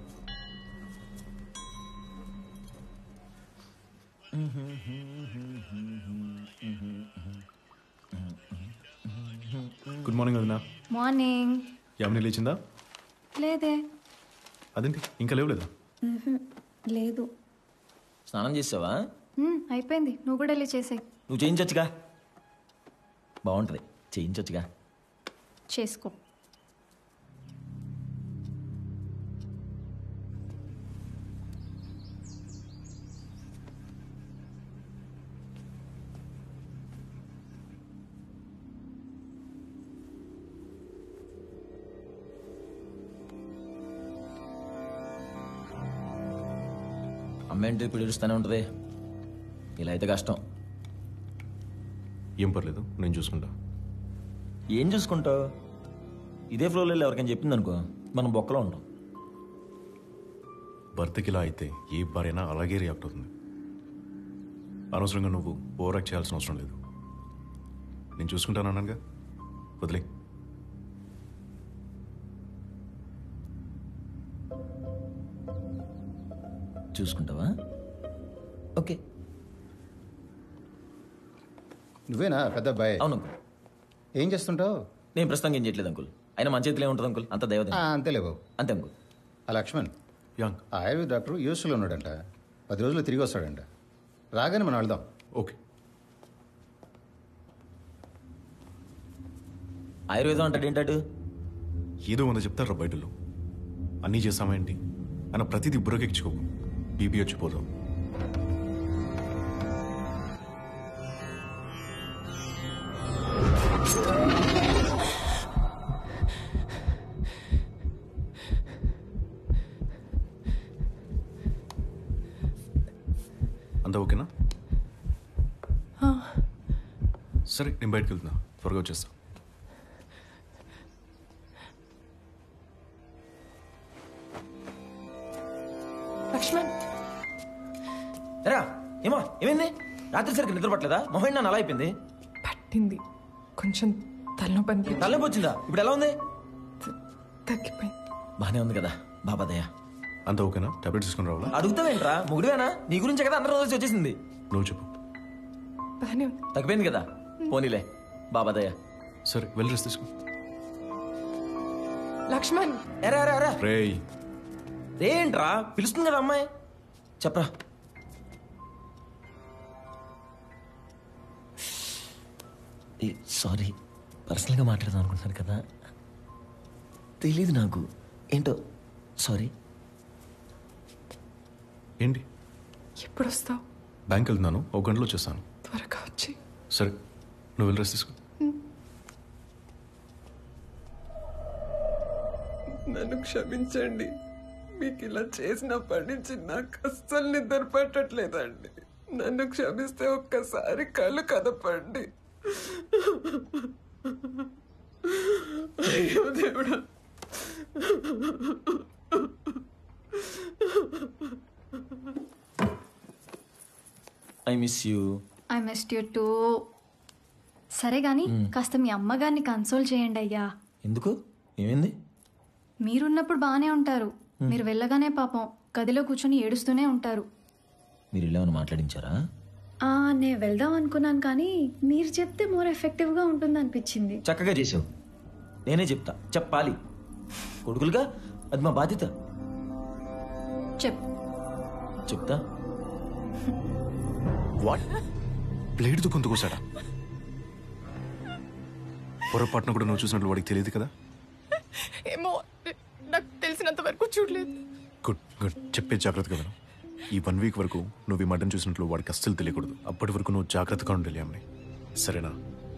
గుడ్ మార్నింగ్ వదినా మార్నింగ్ యామిని లేచిందా లేదే అదేంటి ఇంకా లేవలేదా లేదు స్నానం చేసావా మ్మ్, అయిపోయింది నువ్వు కూడా వెళ్ళి చేసేయి నువ్వు చేయించొచ్చుగా బాగుంటుంది చేయించొచ్చుగా చేసుకో అమ్మ ఏంటి ఇప్పుడు ఏడుస్తూనే ఉంటుంది ఇలా అయితే కష్టం ఏం పర్లేదు నేను చూసుకుంటా ఏం చూసుకుంటావు ఇదే ఫ్లోలో వెళ్ళి ఎవరికైనా చెప్పింది అనుకో మనం బొక్కలో ఉంటాం భర్తకి ఇలా అయితే ఏ భార్యనా అలాగే రియాక్ట్ అవుతుంది అనవసరంగా నువ్వు ఓవర్ యాక్ట్ చేయాల్సిన అవసరం లేదు నేను చూసుకుంటాను అన్నానుగా వదిలే చూసుకుంటావా ఓకే నువ్వేనా పెద్ద అబ్బాయి అవును ఏం చేస్తుంటావు నేను ప్రస్తుతం ఏం చేయట్లేదు అంకుల్ అయినా మన చేతిలో ఉంటుంది అంకుల్ అంత దైవదే ఆ, అంతేలే బాబు అంతే అంకుల్ ఆ లక్ష్మణ్ యాంగ్ ఆ ఆయుర్వేద డాక్టర్ యూఎస్లో ఉన్నాడంట పది రోజులు తిరిగి వస్తాడంట రాగానే మనం వెళ్దాం ఓకే ఆయుర్వేదం అంటే ఏంటంటే ఏదో ఉందో చెప్తారా బయటలో అన్నీ చేస్తామేంటి అన్న ప్రతిదీ బుర్రకెక్కించుకోకు బీపీ వచ్చిపోతావు అంతా ఓకేనా సరే నేను బయటకు వెళ్తున్నా త్వరగా వచ్చేస్తా లక్ష్మణ్ ఎరా ఏమా ఏమైంది రాత్రి సరికి నిద్ర పట్టలేదా మొహం నన్ను అలా అయిపోయింది పట్టింది కొంచెం తలనొప్పి అనిపించింది తలనొప్పి వచ్చిందా ఇప్పుడు ఎలా ఉంది తగ్గిపోయింది బానే ఉంది కదా బాబా దయ అంతా ఓకేనా టాబ్లెట్స్ తీసుకుని రావాలా అడుగుతావేంట్రా ముగుడువేనా నీ గురించే కదా అందరూ రోజు వచ్చేసింది నువ్వు చెప్పు బానే ఉంది తగ్గిపోయింది కదా పోనీలే బాబా దయ సరే వెళ్ళి రెస్ట్ తీసుకో లక్ష్మణ్ ఎరా ఎరా ఎరా రేయ్ ఏంట్రా పిలుస్తుంది కదా అమ్మాయి చెప్పరా సారీ పర్సనల్గా మాట్లాడదాం అనుకుంటున్నాను కదా తెలీదు నాకు ఏంటో సారీ ఏంటి ఎప్పుడు వస్తావు బ్యాంక్ వెళ్తున్నాను ఒక గంటలో వచ్చేస్తాను త్వరగా వచ్చి సరే నువ్వు వెళ్ళి రెస్ట్ తీసుకో నన్ను క్షమించండి మీకు ఇలా చేసినప్పటి నుంచి నాకు అస్సలు నిద్ర పట్టట్లేదండి నన్ను క్షమిస్తే ఒక్కసారి కళ్ళు కదపండి అయ్యో దేవుడా I miss you I missed you too సరే గాని కాస్త మీ అమ్మగారిని కన్సోల్ చేయండి అయ్యా ఎందుకు ఏమైంది మీరున్నప్పుడు బాగానే ఉంటారు మీరు వెళ్ళగానే పాపం గదిలో కూర్చొని ఏడుస్తూనే ఉంటారు మీరు ఇల్లేమని మాట్లాడించారా ఆ నేను వెళ్దాం అనుకున్నాను కానీ మీరు చెప్తే మోర్ ఎఫెక్టివ్గా ఉంటుంది అనిపించింది చక్కగా చేసావు నేనే చెప్తా చెప్పాలి కొడుకులుగా అది మా బాధ్యత చెప్ చెప్తా వాట్ ప్లేట్తో కొంత కోసాడా పొరపాటున కూడా నువ్వు చూసినట్లు వాడికి తెలియదు కదా ఏమో నాకు తెలిసినంత వరకు చూడలేదు గుడ్ గుడ్ చెప్పే జాగ్రత్తగా విను ఈ వన్ వీక్ వరకు నువ్వు ఈ మటన్ చూసినట్లు వాడికి అస్సలు తెలియకూడదు అప్పటి వరకు నువ్వు జాగ్రత్తగా ఉండాలి అమ్మని సరేనా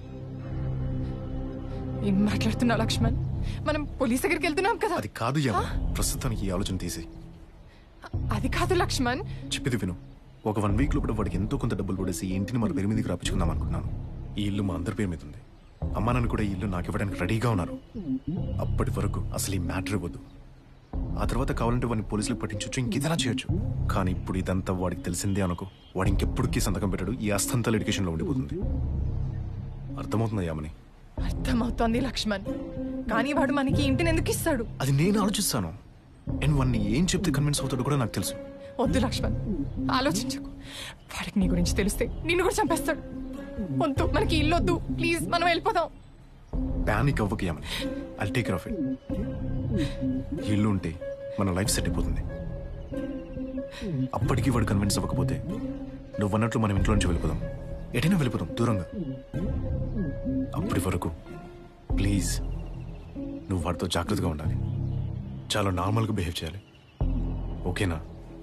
ఏం మాట్లాడుతున్నావు లక్ష్మణ్ మనం పోలీస్ దగ్గరికి వెళ్తున్నాం కదా అది కాదు యమ్మ ప్రస్తుతానికి ఈ ఆలోచన తీసి అది కాదు లక్ష్మణ్ చెప్పేది విను ఒక వన్ వీక్ లోపల వాడికి ఎంతో కొంత డబ్బులు పడేసి ఈ ఇంటిని మన పేరు మీదకి రాపించుకుందాం అనుకున్నాను ఈ ఇల్లు మా అందరి పేరు మీద ఉంది అమ్మా నాన్న కూడా ఈ ఇల్లు నాకు ఇవ్వడానికి రెడీగా ఉన్నారు అప్పటి వరకు అసలు ఈ మ్యాటర్ ఇవ్వద్దు ఆ తర్వాత కావాలంటే వాడిని పోలీసులకు పట్టించవచ్చు ఇంకేదైనా చేయొచ్చు కానీ ఇప్పుడు ఇదంతా వాడికి తెలిసిందే అనుకో వాడు ఇంకెప్పటికీ సంతకం పెట్టాడు ఈ ఆస్థంతా లిటికేషన్లో ఉండిపోతుంది అర్థమవుతుందా యామని అర్థమవుతోంది లక్ష్మణ్ కానీ వాడు మనకి ఇంటిని ఎందుకు ఇస్తాడు అది నేను ఆలోచిస్తాను అండ్ వాడిని ఏం చెప్తే కన్విన్స్ అవుతాడో కూడా నాకు తెలుసు వద్దు లక్ష్మణ్ ఆలోచించకు వాడికి నీ గురించి తెలిస్తే నిన్ను కూడా చంపేస్తాడు వద్దు మనకి ఇల్లు వద్దు ప్లీజ్ మనం వెళ్ళిపోదాం ప్యానిక్ అవ్వక Yamini I take care of it ఇల్లు ఉంటే మన లైఫ్ సెట్ అయిపోతుంది అప్పటికి వాడు కన్విన్స్ అవ్వకపోతే నువ్వు అన్నట్లు మనం ఇంట్లో నుంచి వెళ్ళిపోదాం ఎటైనా వెళ్ళిపోదాం దూరంగా అప్పటి వరకు ప్లీజ్ నువ్వు వాడితో జాగ్రత్తగా ఉండాలి చాలా నార్మల్గా బిహేవ్ చేయాలి ఓకేనా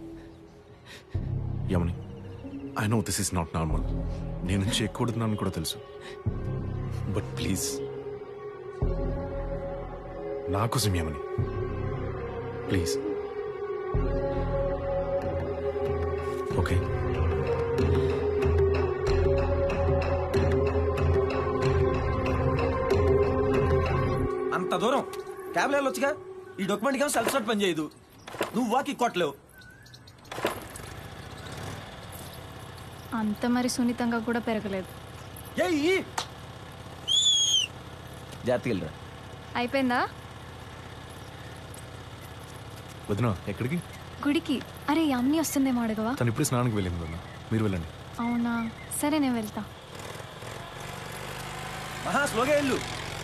Yamini I know this is not normal నేను నుంచి ఎక్కువ కూడా తెలుసు బట్ ప్లీజ్ నా కోసం యమని ప్లీజ్ ఓకే అంత దూరం క్యాబ్లో వెళ్ళొచ్చుగా ఈ డాక్యుమెంట్ ఏమో సెల్ఫ్ స్టార్ట్ పని చేయదు నువ్వు వాకి కొట్టలేవు అంత మరి సున్నితంగా కూడా పెరగలేదు ఏయ్ జాగ్రత్తగా వెళ్ళరా అయిపోయిందా వదినా ఎక్కడికి గుడికి అరే ఈ అమ్ని వస్తుందేమో అడగవా తను ఇప్పుడే స్నానానికి వెళ్ళింది వదినా మీరు వెళ్ళండి అవునా సరే నేను వెళ్తా మహా స్లోగా వెళ్ళు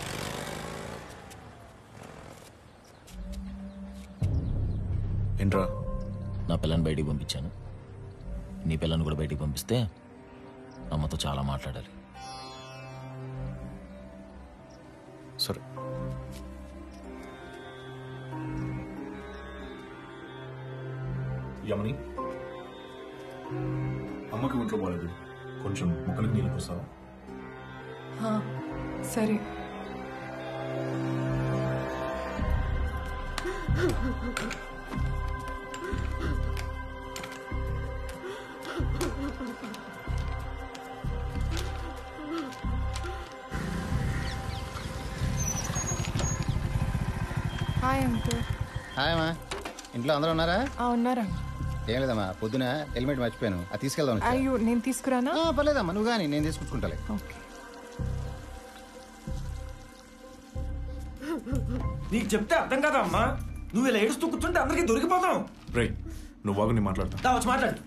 ఏంట్రా నా పిల్లని బయటికి పంపించాను నీ పిల్లని కూడా బయటికి పంపిస్తే అమ్మతో చాలా మాట్లాడాలి సరే యమని అమ్మకి ఒంట్లో పోలేదు కొంచెం ముక్కలకి నీళ్ళు పోస్తావా హా, సరే హాయ్ అంకుల్ హాయ్ అమ్మా ఇంట్లో అందరూ ఉన్నారా ఆ, ఉన్నారా ఏం లేదమ్మా పొద్దున హెల్మెట్ మర్చిపోయాను అది తీసుకెళ్దాం వచ్చా. అయ్యో నేను తీసుకురానా ఆ, పర్లేదమ్మా నువ్వు కానీ నేను తీసుకుంటాలే ఓకే నీకు చెప్తే అర్థం కదా అమ్మా నువ్వు ఇలా ఏడుస్తూ కూర్చుంటే అందరికీ దొరికిపోతాం రే నువ్వు బాగా నేను మాట్లాడతా దా వచ్చి మాట్లాడు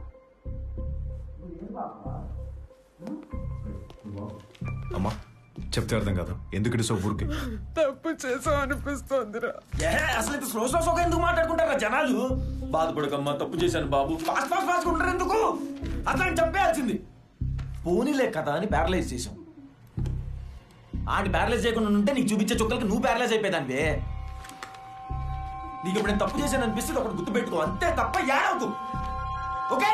అమ్మా చెప్తే అర్థం కాదు ఎందుకంటే సో ఊరికి తప్పు చేసావు అనిపిస్తోందిరా ఏ అసలు ఇంత స్లో స్లో స్లోగా ఎందుకు మాట్లాడుకుంటారా జనాలు బాధపడకమ్మా తప్పు చేశాను బాబు ఫాస్ట్ ఫాస్ట్ ఫాస్ట్ ఉంటారు ఎందుకు అట్లా చంపేయాల్సింది పోనీలే కదా అని ప్యారలైజ్ చేసాం ఆడి ప్యారలైజ్ చేయకుండా ఉంటే నీకు చూపించే చుక్కలకి నువ్వు ప్యారలైజ్ అయిపోయేదానివే నీకు ఇప్పుడు నేను తప్పు చేశాను అనిపిస్తుంది ఒకటి గుర్తుపెట్టుకో అంతే తప్ప ఏడవకు ఓకే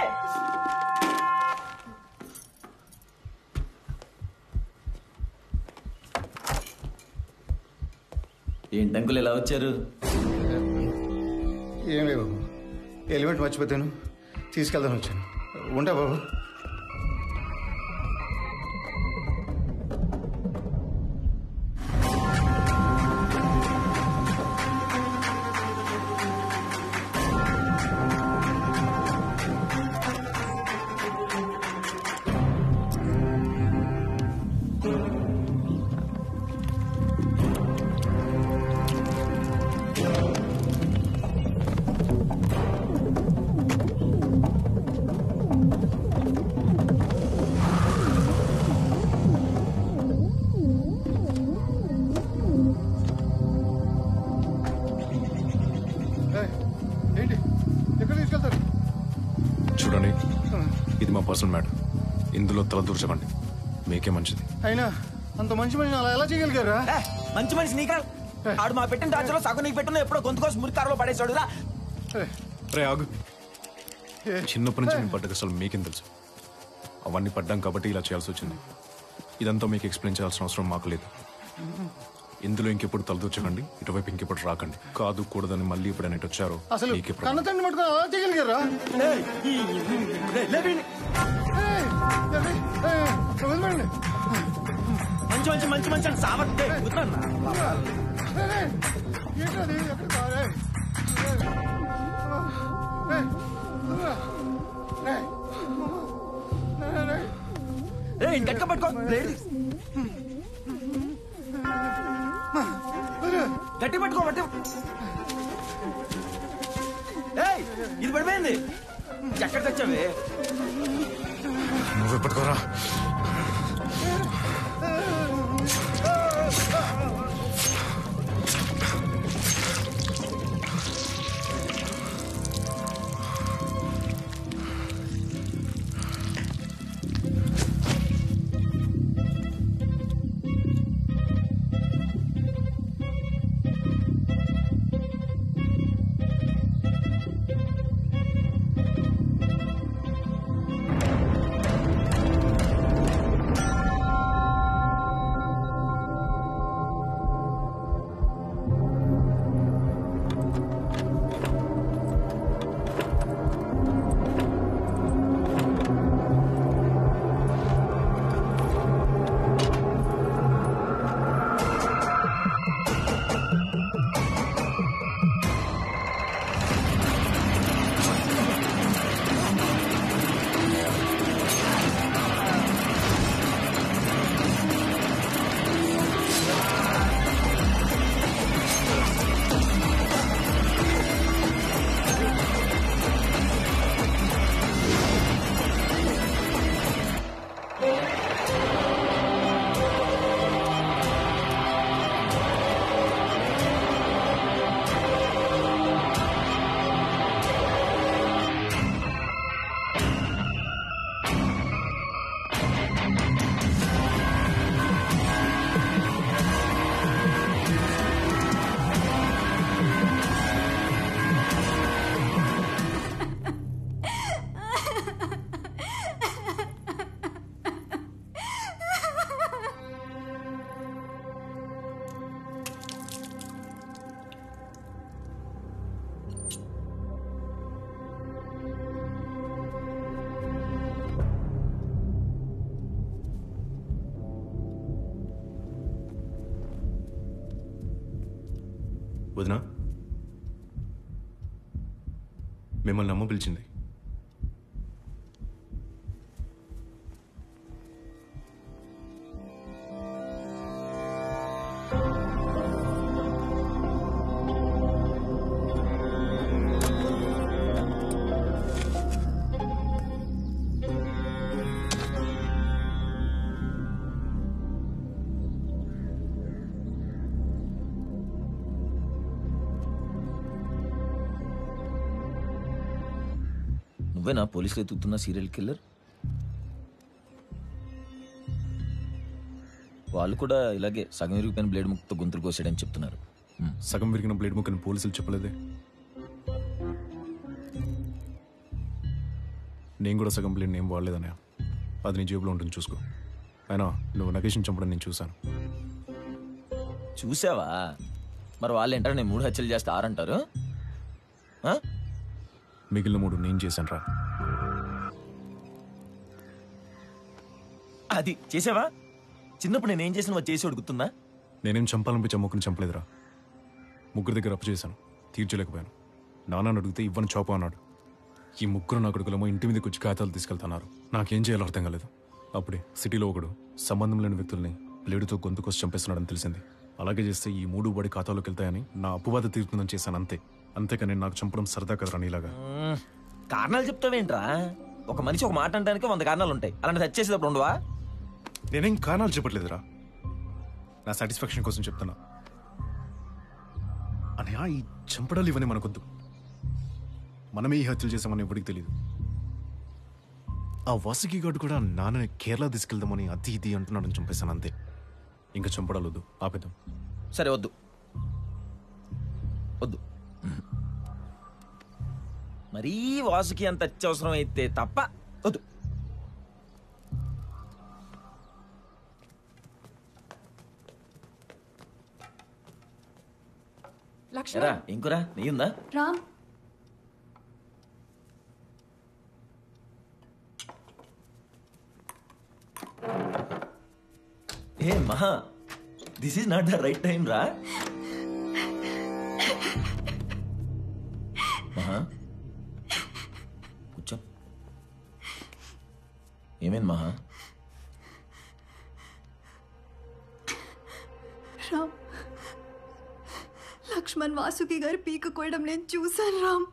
ఏంటి అంకుల్ ఇలా వచ్చారు ఏం లేవు ఎలిమెంట్ మర్చిపోతాను తీసుకెళ్దాను వచ్చాను ఉంటా బాబు ఏంటి ఎక్కడ తీసుకెళ్తారు చూడండి ఇది మా పర్సనల్ మ్యాటర్ ఇందులో తల దూర్చకండి మీకే మంచిది అయినా అంత మంచి మనిషిని అలా ఎలా చేయగలిగారా ఏ, మంచి మనిషి నీకా ఆడు మా పెట్టిన టార్చర్లో సగం నీకు పెట్టిన ఎప్పుడో గొంతు కోసం మురికారులో పడేసాడు రా రే ఆగు చిన్నప్పటి నుంచి నేను పడ్డ అసలు మీకేం తెలుసు అవన్నీ పడ్డాం కాబట్టి ఇలా చేయాల్సి వచ్చింది ఇదంతా మీకు ఎక్స్ప్లెయిన్ చేయాల్సిన అవసరం మాకు లేదు ఇందులో ఇంకెప్పుడు తలదూర్చకండి ఇటువైపు ఇంకెప్పుడు రాకండి కాదు కూడదని మళ్ళీ ఎప్పుడైనా ఇటు వచ్చారో అసలు మీకే కన్న తండ్రి మటుకు అలా చేయగలిగారా వదిలేండి మంచి మంచి మంచి మంచి అని సావత్తే ఏంటది ఎక్కడ కావాలి గట్టిగా పట్టుకో బ్లేడ్ తీ. గట్టి పట్టుకో గట్టి ఏయ్ ఇది పడిపోయింది ఎక్కడ తెచ్చావే నువ్వే పట్టుకోరా వదినా మిమ్మల్ని అమ్మ పిలిచింది నువ్వేనా పోలీసులు ఎత్తుతున్న సీరియల్ కిల్లర్ వాళ్ళు కూడా ఇలాగే సగం విరిగిపోయిన బ్లేడ్ ముక్తో గొంతులు కోసాడని చెప్తున్నారు సగం విరిగిన బ్లేడ్ ముక్కని పోలీసులు చెప్పలేదే నేను కూడా సగం బ్లేడ్ ఏం వాడలేదన్నయ్య అది నీ జేబులో ఉంటుంది చూసుకో అయినా నువ్వు నగేష్ని చంపడం నేను చూశాను చూసావా మరి వాళ్ళు ఏంటారు నేను మూడు హత్యలు చేస్తే ఆరంటారు ఆ? మిగిలిన మూడు నేను చేశాను రా అది చేసావా చిన్నప్పుడు నేనేం చేసిన వాడు చేసి గుర్తుందా నేనేం చంపాలనిపించే ముగ్గురిని చంపలేదురా ముగ్గురు దగ్గర అప్పు చేశాను తీర్చలేకపోయాను నాన్న అడిగితే ఇవ్వని చోప అన్నాడు ఈ ముగ్గురు నా కొడుకులేమో ఇంటి మీదకి వచ్చి ఖాతాలు తీసుకెళ్తున్నారు నాకేం చేయాలో అర్థం కాలేదు అప్పుడే సిటీలో ఒకడు సంబంధం లేని వ్యక్తుల్ని బ్లేడుతో గొంతుకొచ్చి చంపేస్తున్నాడని తెలిసింది అలాగే చేస్తే ఈ మూడు బడి ఖాతాలోకి వెళ్తాయని నా అప్పుబాధ తీరుతుందని చేశాను అంతే అంతేకాని నాకు చంపడం సరదా కదరా నీలాగా మ్మ్. కారణాలు చెప్తావేంట్రా ఒక మనిషి ఒక మాట అంటానికి వంద కారణాలు ఉంటాయి అలాంటి తెచ్చేసేటప్పుడు ఉండవా నేనేం కారణాలు చెప్పట్లేదురా నా సాటిస్ఫాక్షన్ కోసం చెప్తున్నా అని ఈ చంపడాలు ఇవన్నీ మనకొద్దు మనమే ఈ హత్యలు చేసామని ఎవరికి తెలియదు ఆ వాసుకి గాడు కూడా నాన్నని కేరళ తీసుకెళ్దామని అది ఇది అంటున్నాడని చంపేశాను అంతే ఇంకా చంపడాలు వద్దు ఆపేద్దాం సరే వద్దు వద్దు మరీ వాసుకి అంత అత్యవసరం అయితే తప్ప వద్దు లక్ష్మణ్ ఎరా ఇంకురా నెయ్యుందా రామ్ ఏ Maha this is not the right time రా మహా కూర్చో ఏమైంది మహా రామ్ లక్ష్మణ్ వాసుకి గారి పీక కోయడం నేను చూశాను రామ్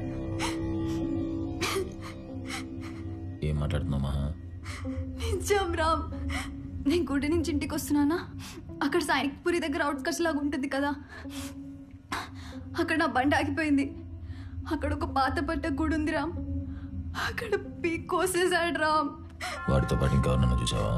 ఏం మాట్లాడుతున్నావు మహా నిజం రామ్ నేను గుడి నుంచి ఇంటికి వస్తున్నానా అక్కడ సైనిక్పురి దగ్గర అవుట్కట్స్ లాగా ఉంటుంది కదా అక్కడ నా బండి ఆగిపోయింది అక్కడ ఒక పాత పట్ట గుడి ఉంది రామ్ అక్కడ పీక్ కోసేసాడు రామ్ వాడితో పాటు ఇంకెవరన్నా చూసావా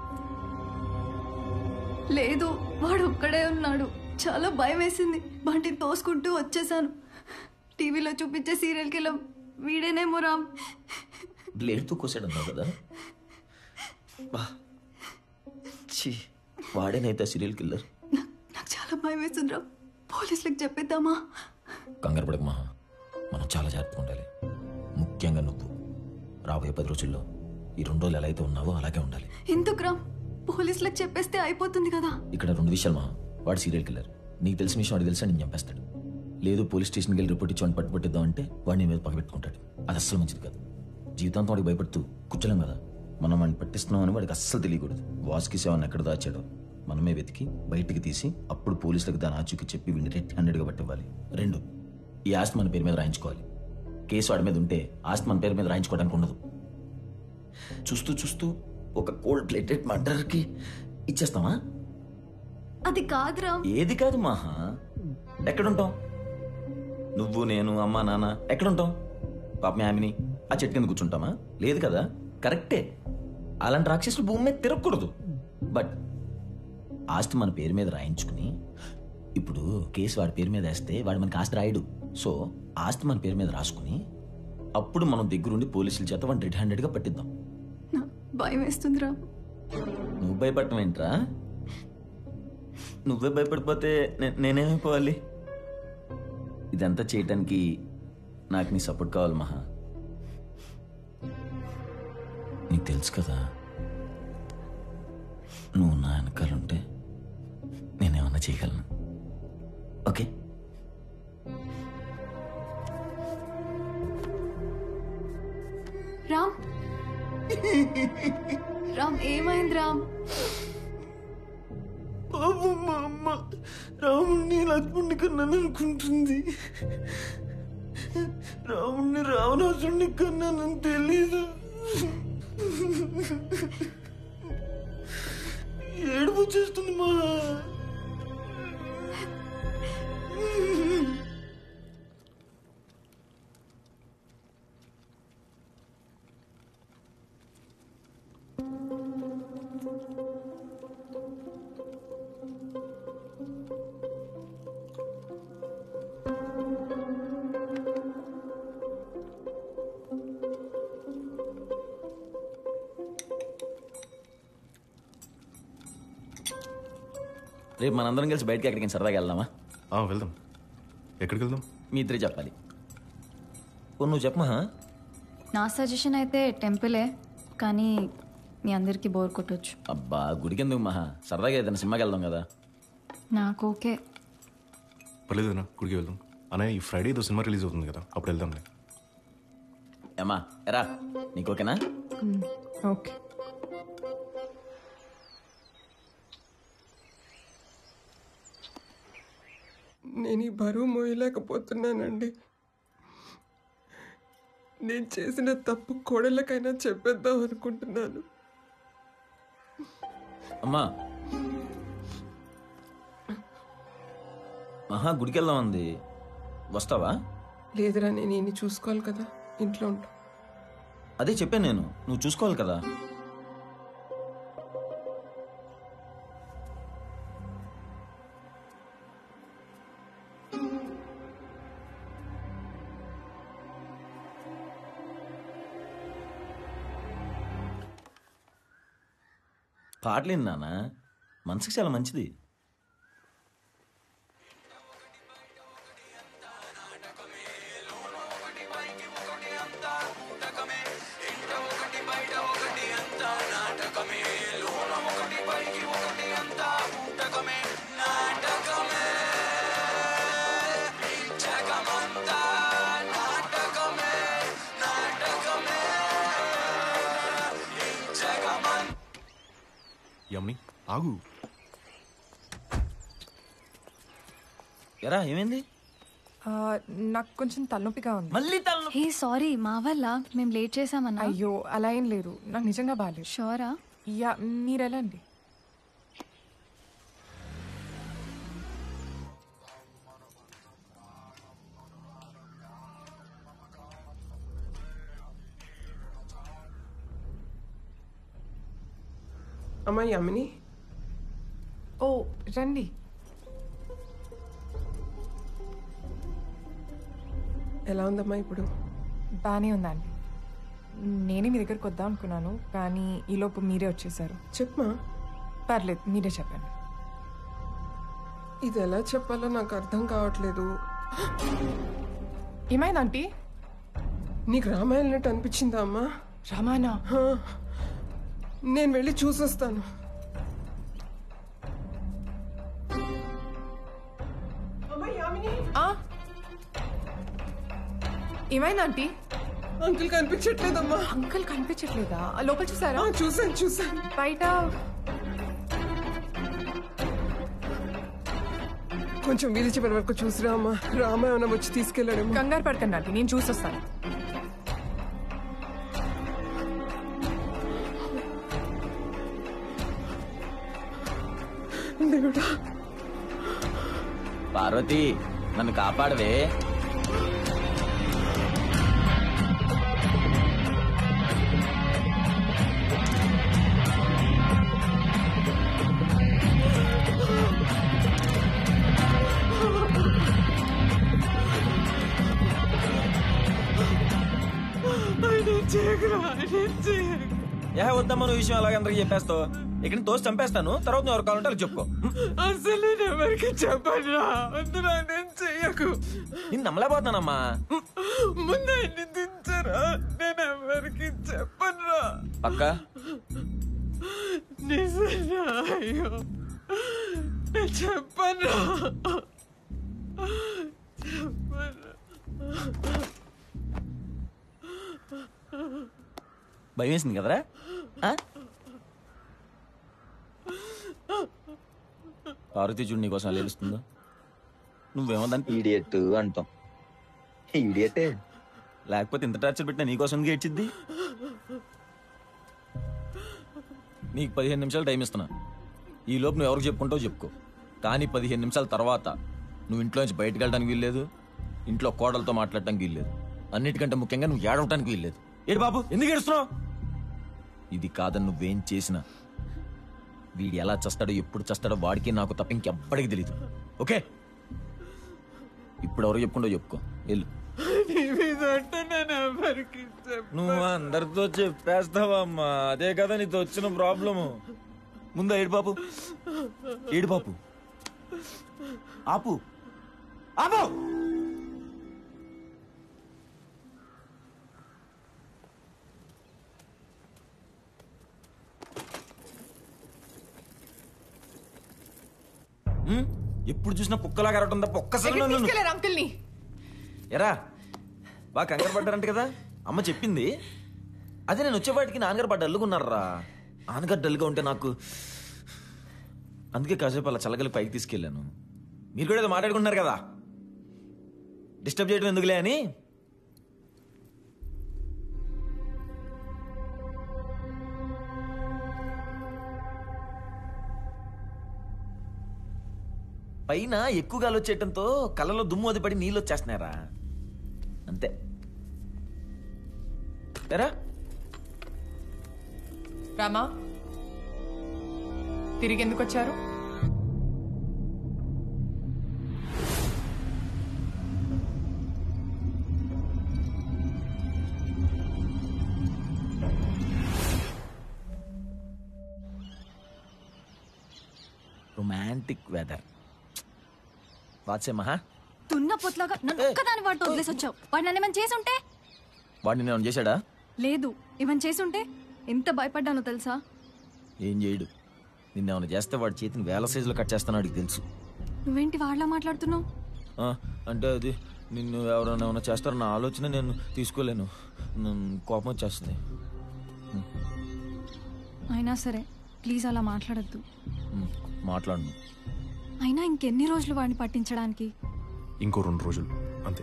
లేదు వాడు ఒక్కడే ఉన్నాడు చాలా భయం వేసింది బండిని తోసుకుంటూ వచ్చేసాను టీవీలో చూపించే సీరియల్ కిలో వీడేనేమో రామ్ బ్లేడ్తో కోసాడు అన్నావు కదా బా ఛీ వాడేనైతే సీరియల్ కిల్లర్ నాకు చాలా భయం వేస్తుంది రామ్ పోలీసులకు చెప్పేద్దామా కంగారు పడక మహా మనం చాలా జాగ్రత్తగా ఉండాలి ముఖ్యంగా నువ్వు రాబోయే పది రోజుల్లో ఈ రెండు రోజులు ఎలా అయితే ఉన్నావో అలాగే ఉండాలి ఎందుకు రామ్ పోలీసులకు చెప్పేస్తే అయిపోతుంది కదా ఇక్కడ రెండు విషయాలు మహా వాడు సీరియల్ కిల్లర్ నీకు తెలిసిన విషయం వాడికి తెలిసా నేను చంపేస్తాడు లేదు పోలీస్ స్టేషన్కి వెళ్ళి రిపోర్ట్ ఇచ్చి వాడిని పట్టుబట్టిద్దాం అంటే వాడిని నీ మీద పగబెట్టుకుంటాడు అది అస్సలు మంచిది కాదు జీవితాంతం వాడికి భయపడుతూ కూర్చోలేం కదా మనం వాడిని పట్టిస్తున్నాం అని వాడికి అస్సలు తెలియకూడదు వాస్కి సేవని ఎక్కడ దాచాడో మనమే వెతికి బయటికి తీసి అప్పుడు పోలీసులకు దాని ఆచూకి చెప్పి వీడిని రెడ్ హ్యాండెడ్గా పట్టివ్వాలి రెండు ఈ ఆస్తి మన పేరు మీద రాయించుకోవాలి కేసు వాడి మీద ఉంటే ఆస్తి మన పేరు మీద రాయించుకోవడానికి ఉండదు చూస్తూ చూస్తూ ఒక కోల్డ్ ప్లేటెడ్ మర్డర్కి ఇచ్చేస్తామా అది కాదు రామ్ ఏది కాదు మహా ఎక్కడుంటాం నువ్వు నేను అమ్మ నాన్న ఎక్కడుంటాం పాప ఆమెని ఆ చెట్టు కింద కూర్చుంటామా లేదు కదా కరెక్టే అలాంటి రాక్షసులు భూమి మీద తిరగకూడదు బట్ ఆస్తి మన పేరు మీద రాయించుకుని ఇప్పుడు కేసు వాడి పేరు మీద వేస్తే వాడు మనకి ఆస్తి రాయడు సో ఆస్తి మన పేరు మీద రాసుకుని అప్పుడు మనం దగ్గరుండి పోలీసుల చేత వాడిని రెడ్ హ్యాండెడ్గా పట్టిద్దాం భయం వేస్తుంది రామ్ నువ్వు భయపడటం ఏంట్రా నువ్వే భయపడిపోతే నే- నేనేమైపోవాలి ఇదంతా చేయటానికి నాకు నీ సపోర్ట్ కావాలి మహా నీకు తెలుసు కదా నువ్వు నా వెనకాలంటే నేనేమన్నా చేయగలను ఓకే రామ్ రామ్ ఏమైంది రామ్ పాపం మా అమ్మ రాముణ్ణి లక్ష్మణ్ణి కన్నాను అనుకుంటుంది రాముణ్ణి రావణాసుడిని కన్నానని తెలీదు ఏడుపు వచ్చేస్తుంది మా రేపు మనందరం కలిసి బయటకి ఎక్కడికి సరదాగా వెళ్దామా ఆ, వెళ్దాం ఎక్కడికి వెళ్దాం మీ ఇద్దరే చెప్పాలి ఓ నువ్వు చెప్పమా నా సజెషన్ అయితే టెంపులే కానీ మీ అందరికీ బోర్ కొట్టొచ్చు అబ్బా గుడికి ఎందుకు మహా సరదాగా ఏదైనా సినిమాకి వెళ్దాం కదా నాకు ఓకే పర్లేదన్నా గుడికి వెళ్దాం అనే ఈ ఫ్రైడే ఏదో సినిమా రిలీజ్ అవుతుంది కదా అప్పుడు వెళ్దాంలే ఏమా ఎరా నీకు ఓకేనా ఓకే నేను ఈ బరువు మోయలేకపోతున్నానండి నేను చేసిన తప్పు కోడళ్ళకైనా చెప్పేద్దాం అనుకుంటున్నాను అమ్మా మహా గుడికి వెళ్దాం అంది వస్తావా లేదురా నేను ఈయన్ని చూసుకోవాలి కదా ఇంట్లో ఉంటా అదే చెప్పాను నేను నువ్వు చూసుకోవాలి కదా పాటలేంది నాన్న మనసుకి చాలా మంచిది యమ్ని ఆగు ఎరా ఏమైంది ఆ, నాకు కొంచెం తలనొప్పిగా ఉంది మళ్ళీ హే సారీ మా వల్ల మేము లేట్ చేసామన్నా అయ్యో అలా ఏం లేదు నాకు నిజంగా బాగాలేదు షోరా యా మీరు ఎలా అండి అమ్మాయి అమ్మని ఓ రండి ఎలా ఉందమ్మా ఇప్పుడు బాగానే ఉందండి నేనే మీ దగ్గరకు వద్దాం అనుకున్నాను కానీ ఈలోపు మీరే వచ్చేసారు చెప్పమా పర్లేదు మీరే చెప్పండి ఇది ఎలా చెప్పాలో నాకు అర్థం కావట్లేదు ఏమైంది ఆంటీ నీకు రామాయణం అనిపించిందా అమ్మా రామాయణ హా. నేను వెళ్ళి చూసొస్తాను ఆ? ఏమైంది ఆంటీ అంకుల్ కనిపించట్లేదమ్మా అంకుల్ కనిపించట్లేదా ఆ, లోపల చూసారా చూసాను చూసాను బయట కొంచెం వీధి చివరి వరకు చూసిరా అమ్మా రామాయణం వచ్చి తీసుకెళ్ళాడేమో కంగారు పడకండి ఆంటీ నేను చూసొస్తాను దేవుడా పార్వతి నన్ను కాపాడవే ఏ వద్దమ్మా నువ్వు ఈ విషయం అలాగే అందరికి చెప్పేస్తావు ఇక్కడ తోసి చంపేస్తాను తర్వాత నువ్వు ఎవరు కావాలంటే వాళ్ళకి చెప్పుకో అసలు నేను ఎవరికి చెప్పనురా అందులో నేను చెయ్యకు నేను నమ్మలేకపోతున్నానమ్మా ముందు ఆయన్ని దించరా నేను ఎవరికి చెప్పనురా పక్క నిజంగా అయ్యో నేను చెప్పనురా చెప్పనురా భయం వేసింది కదరా ఆ? పార్వతి చూడు నీకోసం అలా ఏడుస్తుందో నువ్వేమో దాన్ని ఈడియట్ అంటాం ఈడియటే లేకపోతే ఇంత టార్చర్ పెట్టినా నీకోసం ఎందుకు ఏడ్చిద్ది నీకు పదిహేను నిమిషాలు టైం ఇస్తున్నా ఈ లోపు నువ్వు ఎవరికి చెప్పుకుంటావు చెప్పుకో కానీ పదిహేను నిమిషాల తర్వాత నువ్వు ఇంట్లో నుంచి బయటకు వెళ్ళడానికి వీల్లేదు ఇంట్లో కోడలతో మాట్లాడటానికి వీల్లేదు అన్నిటికంటే ముఖ్యంగా నువ్వు ఏడవటానికి వీల్లేదు ఏడు బాబు ఎందుకు ఏడుస్తున్నావు ఇది కాదని నువ్వేం చేసినా వీడు ఎలా చస్తాడో ఎప్పుడు చస్తాడో వాడికి నాకు తప్ప ఇంకెప్పటికి తెలియదు ఓకే ఇప్పుడు ఎవరు చెప్పుకుంటో చెప్పుకో వెళ్ళు నీ మీద అంటే నేను ఎవరికి చెప్పను నువ్వు అందరితో చెప్పేస్తావమ్మా అదే కదా నీతో వచ్చిన ప్రాబ్లము ముందు ఏడు బాబు ఏడు బాబు ఆపు ఆపు ఉమ్, ఎప్పుడు చూసినా కుక్కలాగా అరవటం తప్ప ఒక్కసారి ఎక్కడికి నన్ను- తీసుకెళ్లారు అంకుల్ని ఎరా బాగా కంగారు పడ్డారంట కదా అమ్మ చెప్పింది అదే నేను వచ్చేపాటికి నాన్నగారు బాగా డల్లుగా ఉన్నారా నాన్నగారు డల్గా ఉంటే నాకు అందుకే కాసేపు అలా చల్లగలి పైకి తీసుకెళ్ళాను మీరు కూడా ఏదో మాట్లాడుకుంటున్నారు కదా డిస్టర్బ్ చేయడం ఎందుకులే అని పైన ఎక్కువ గాలి వచ్చేయటంతో కళ్ళలో దుమ్ము అది పడి నీళ్ళు వచ్చేస్తున్నారా అంతే ఎరా రామా తిరిగి ఎందుకు వచ్చారు రొమాంటిక్ వెదర్ వాట్సే మహా తున్న పొట్లాగా నన్ను ఒక్కదాని వాడితో వదిలేసి వచ్చావు వాడు నన్ను ఏమైనా చేసుంటే వాడిని నేను చేశాడా లేదు ఏమైనా చేసుంటే ఎంత భయపడ్డానో తెలుసా ఏం చేయడు నిన్నేమైనా చేస్తే వాడి చేతిని వేల సైజులో కట్ చేస్తాను వాడికి తెలుసు నువ్వేంటి వాళ్ళ మాట్లాడుతున్నావు ఆ, అంటే అది నిన్ను ఎవరైనా ఏమైనా చేస్తారన్న ఆలోచన నేను తీసుకోలేను నన్ను కోపం వచ్చేస్తుంది అయినా సరే ప్లీజ్ అలా మాట్లాడద్దు మ్, మాట్లాడను అయినా ఇంకెన్ని రోజులు వాడిని పట్టించడానికి ఇంకో రెండు రోజులు అంతే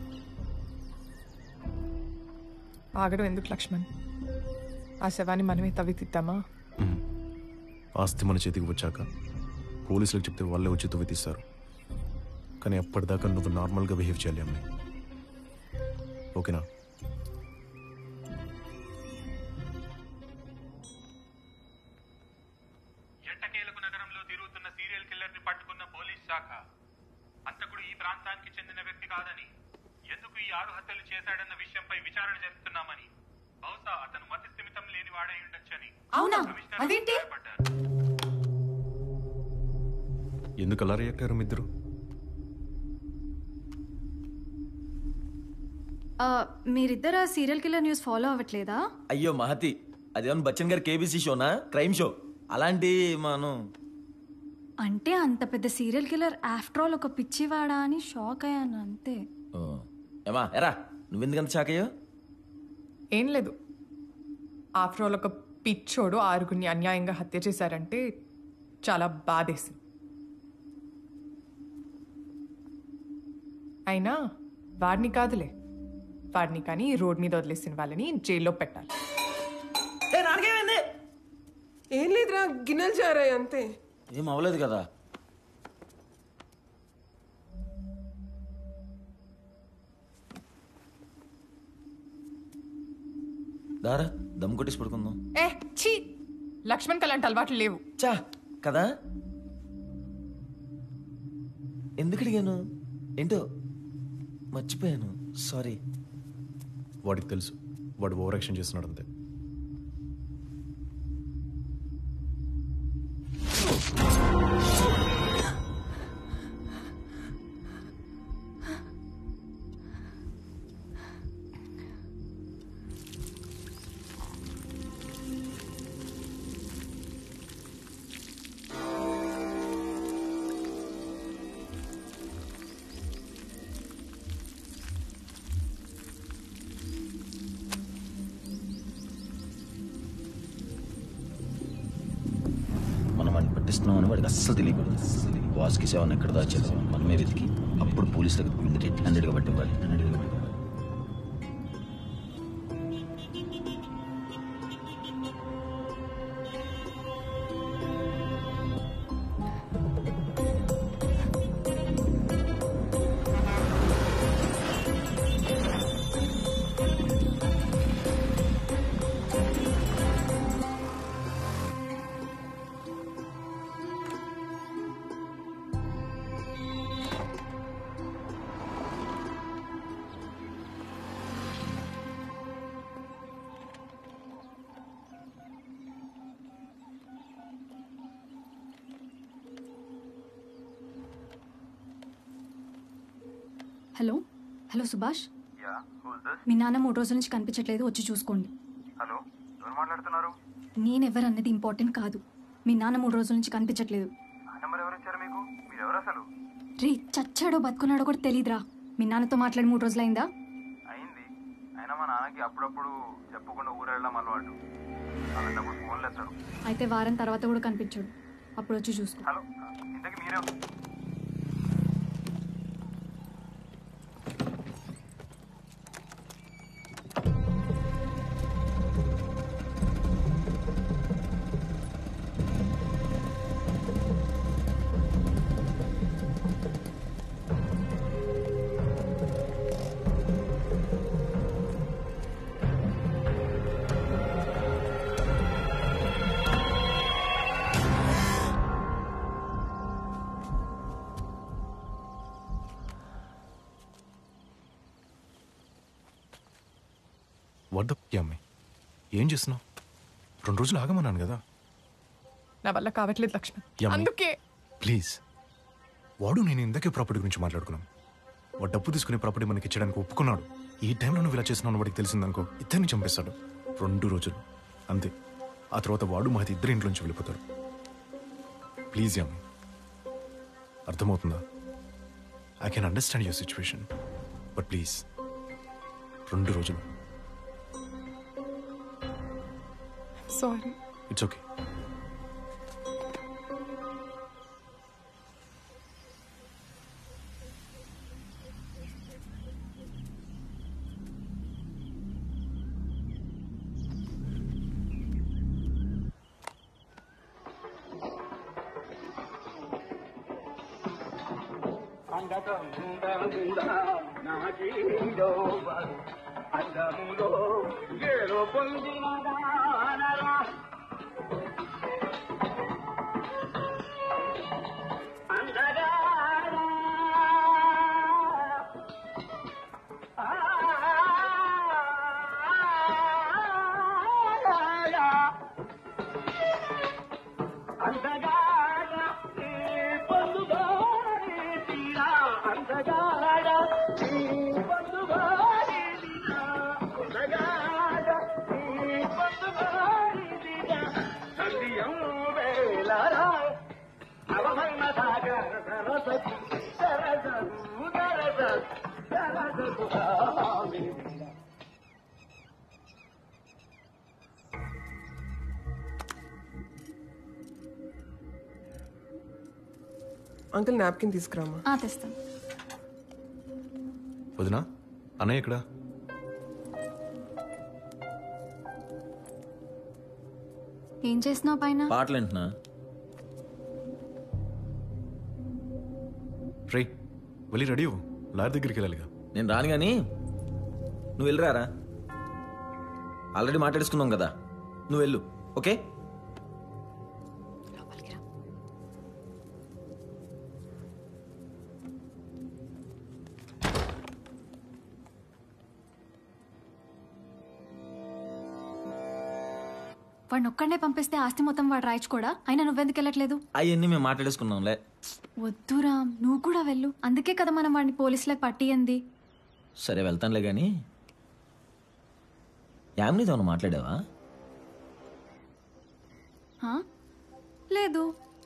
ఆగడం ఎందుకు లక్ష్మణ్ ఆ శవాన్ని మనమే తవ్వి తిద్దామా మ్. ఆస్తి మన చేతికి వచ్చాక పోలీసులకు చెప్తే వాళ్ళే వచ్చి తువ్వి తీస్తారు కానీ అప్పటిదాకా నువ్వు నార్మల్గా బిహేవ్ చేయాలి అమ్మాయి ఓకేనా ఎట్టకేలకు నగరంలో తిరుగుతున్న సీరియల్ కిల్లర్ ని పట్టుకున్న పోలీస్ శాఖ హంతకుడు ఈ ప్రాంతానికి చెందిన వ్యక్తి కాదని ఎందుకు ఈ ఆరు హత్యలు చేశాడన్న విషయంపై విచారణ జరుపుతున్నామని బహుశా అతను మతి స్థిమితం లేని వాడై ఉండొచ్చని అవునా కమిషనర్ అదేంటి అభిప్రాయపడ్డారు. ఎందుకు అలా రియాక్ట్ అయ్యారు మీ ఇద్దరు ఆ, మీరిద్దరు ఆ సీరియల్ కిల్లర్ న్యూస్ ఫాలో అవ్వట్లేదా అయ్యో మహతి అదేమన్నా బచ్చన్ గారి కేబీసీ షోనా క్రైమ్ షో అలాంటి మనం అంటే అంత పెద్ద సీరియల్ కిల్లర్ ఆఫ్టర్ ఆల్ ఒక పిచ్చివాడా అని షాక్ అయ్యాను అంతే ఓ. ఏమా ఎరా నువ్వెందుకంత షాక్ అయ్యో ఏం లేదు ఆఫ్టర్ ఆల్ ఒక పిచ్చోడు ఆరుగురిని అన్యాయంగా హత్య చేశారంటే చాలా బాధేసింది అయినా వాడిని కాదులే వాడిని కానీ రోడ్ మీద వదిలేసిన వాళ్ళని జైల్లో పెట్టాలి ఏం లేదురా గిన్నెలు జారాయి అంతే ఏం అవ్వలేదు కదా దారా దమ్ కొట్టేసి పడుకుందాం ఏ ఛీ లక్ష్మణ్ అలాంటి అలవాట్లు లేవు చా కదా ఎందుకు అడిగాను ఏంటో మర్చిపోయాను సారీ వాడికి తెలుసు వాడు ఓవర్ యాక్షన్ చేస్తున్నాడు అంతే మనం వాడిని పట్టిస్తున్నామని వాడికి అస్సలు తెలియకూడదు బాస్కి సేవను ఎక్కడ దాచారు మనమే వెతికి అప్పుడు పోలీసులకు ఇమ్మీడియట్ హండ్రెడ్గా పట్టివ్వాలి హండ్రెడ్గా పట్టివ్వాలి హలో హలో సుభాష్ మీ నాన్న మూడు రోజుల నుంచి కనిపించట్లేదు వచ్చి చూసుకోండి హలో ఎవరు మాట్లాడుతున్నారు నేను ఎవరన్నది ఇంపార్టెంట్ కాదు మీ నాన్న మూడు రోజుల నుంచి కనిపించట్లేదు ఆ నెంబర్ ఎవరు ఇచ్చారు మీకు మీరు ఎవరు అసలు రే చచ్చాడో బతుకున్నాడో కూడా తెలీదురా మీ నాన్నతో మాట్లాడి మూడు రోజులైందా అయింది అయినా మా నాన్నకి అప్పుడప్పుడు చెప్పకుండా ఊరెళ్ళడం అలవాటు అలాంటప్పుడు ఫోన్లు ఎత్తారు అయితే వారం తర్వాత కూడా కనిపించాడు అప్పుడు వచ్చి చూసుకో హలో ఇంతకీ మీరే వద్ద అమ్మాయి ఏం చేస్తున్నావు రెండు రోజులు ఆగమన్నాను కదా నా వల్ల కావట్లేదు లక్ష్మణ్ యమ్మి. అందుకే ప్లీజ్ వాడు నేను ఇందాకే ప్రాపర్టీ గురించి మాట్లాడుకున్నాం వాడు డబ్బు తీసుకునే ప్రాపర్టీ మనకి ఇచ్చడానికి ఒప్పుకున్నాడు ఈ టైంలో నువ్వు ఇలా చేస్తున్నావు వాడికి తెలిసిందనుకో ఇద్దరిని చంపేస్తాడు రెండు రోజులు అంతే ఆ తర్వాత వాడు మహతి ఇద్దరి ఇంట్లోంచి వెళ్ళిపోతాడు ప్లీజ్ యమ్మి అర్థమవుతుందా I can understand your situation but please రెండు రోజులు సారీ ఇట్స్ ఓకే అందములో గేలు పొందిన దానరా అందగాడా అందగాడా ఈ పొందుగాడి తీరా అందగాడా ఈ పొందుగాడి తీరా అందగాడా ఈ పొందుగాడి తీరా సంధ్యం వేళరా అవమన్న సాగర సరసతి సరసము సరస సరసము కామి అంకుల్ నాప్కిన్ తీసుకురామా ఆ, తెస్తాను వదినా అన్నయ్య ఇక్కడ ఏం చేస్తున్నావు పైన పాటలు వింటున్నా రే వెళ్ళి రెడీ అవ్వు లారీ దగ్గరికి వెళ్ళాలిగా నేను రాను కానీ నువ్వు వెళ్ళిరారా ఆల్రెడీ మాట్లాడేసుకున్నాం కదా నువ్వు వెళ్ళు ఓకే వాడిని ఒక్కడనే పంపిస్తే ఆస్తి మొత్తం వాడు రాయించుకోడా అయినా నువ్వెందుకు వెళ్ళట్లేదు అవన్నీ మేము మాట్లాడేసుకున్నాంలే వద్దురా నువ్వు కూడా వెళ్ళు అందుకే కదా మనం వాడిని పోలీసులకు పట్టియంది సరే వెళ్తానులే కానీ యామినితో ఏమన్నా మాట్లాడావా హా? లేదు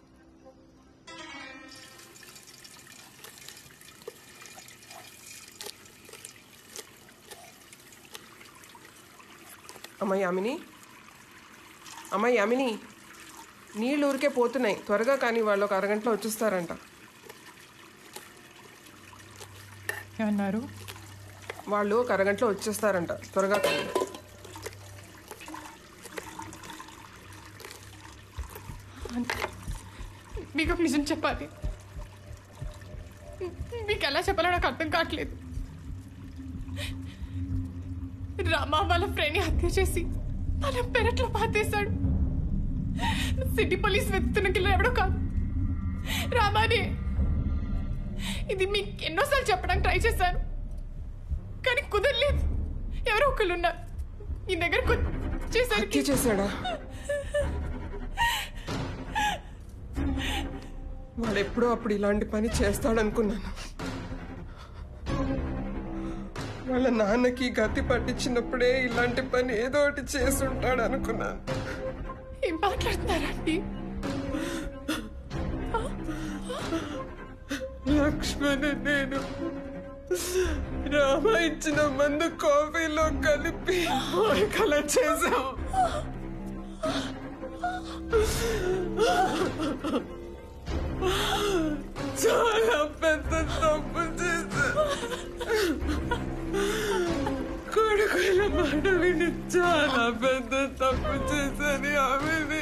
అమ్మ యామిని అమ్మ యామిని నీళ్ళు ఊరికే పోతున్నాయి త్వరగా కానీ వాళ్ళు ఒక అరగంటలో వచ్చేస్తారంట ఏమన్నారు వాళ్ళు ఒక అరగంటలో వచ్చేస్తారంట త్వరగా కానీ మీకు ఒక నిజం చెప్పాలి మీకు ఎలా చెప్పాలో నాకు అర్థం కావట్లేదు రామా వాళ్ళ ఫ్రెండ్ని హత్య చేసి వాళ్ళ పెరట్లో పాతేశాడు సిటీ పోలీస్ వెతుకుతున్న కిల్లర్ ఎవడో కాదు రామానే ఇది మీకు ఎన్నోసార్లు చెప్పడానికి ట్రై చేశాను కానీ కుదరలేదు ఎవరో ఒకళ్ళు ఉన్నారు మీ దగ్గరకు వచ్చేసరికి హత్య చేశాడా వాడు ఎప్పుడో అప్పుడు ఇలాంటి పని చేస్తాడనుకున్నాను వాళ్ళ నాన్నకి గతి పట్టించినప్పుడే ఇలాంటి పని ఏదో ఒకటి చేసి ఉంటాడు అనుకున్నాను ఏం మాట్లాడుతున్నారండి లక్ష్మణ్ నేను రామ ఇచ్చిన మందు కాఫీలో కలిపి కల చేసాం చాలా పెద్ద తప్పు చేశా కొడుకుల మాట విని చాలా పెద్ద తప్పు చేశాను ఆమెని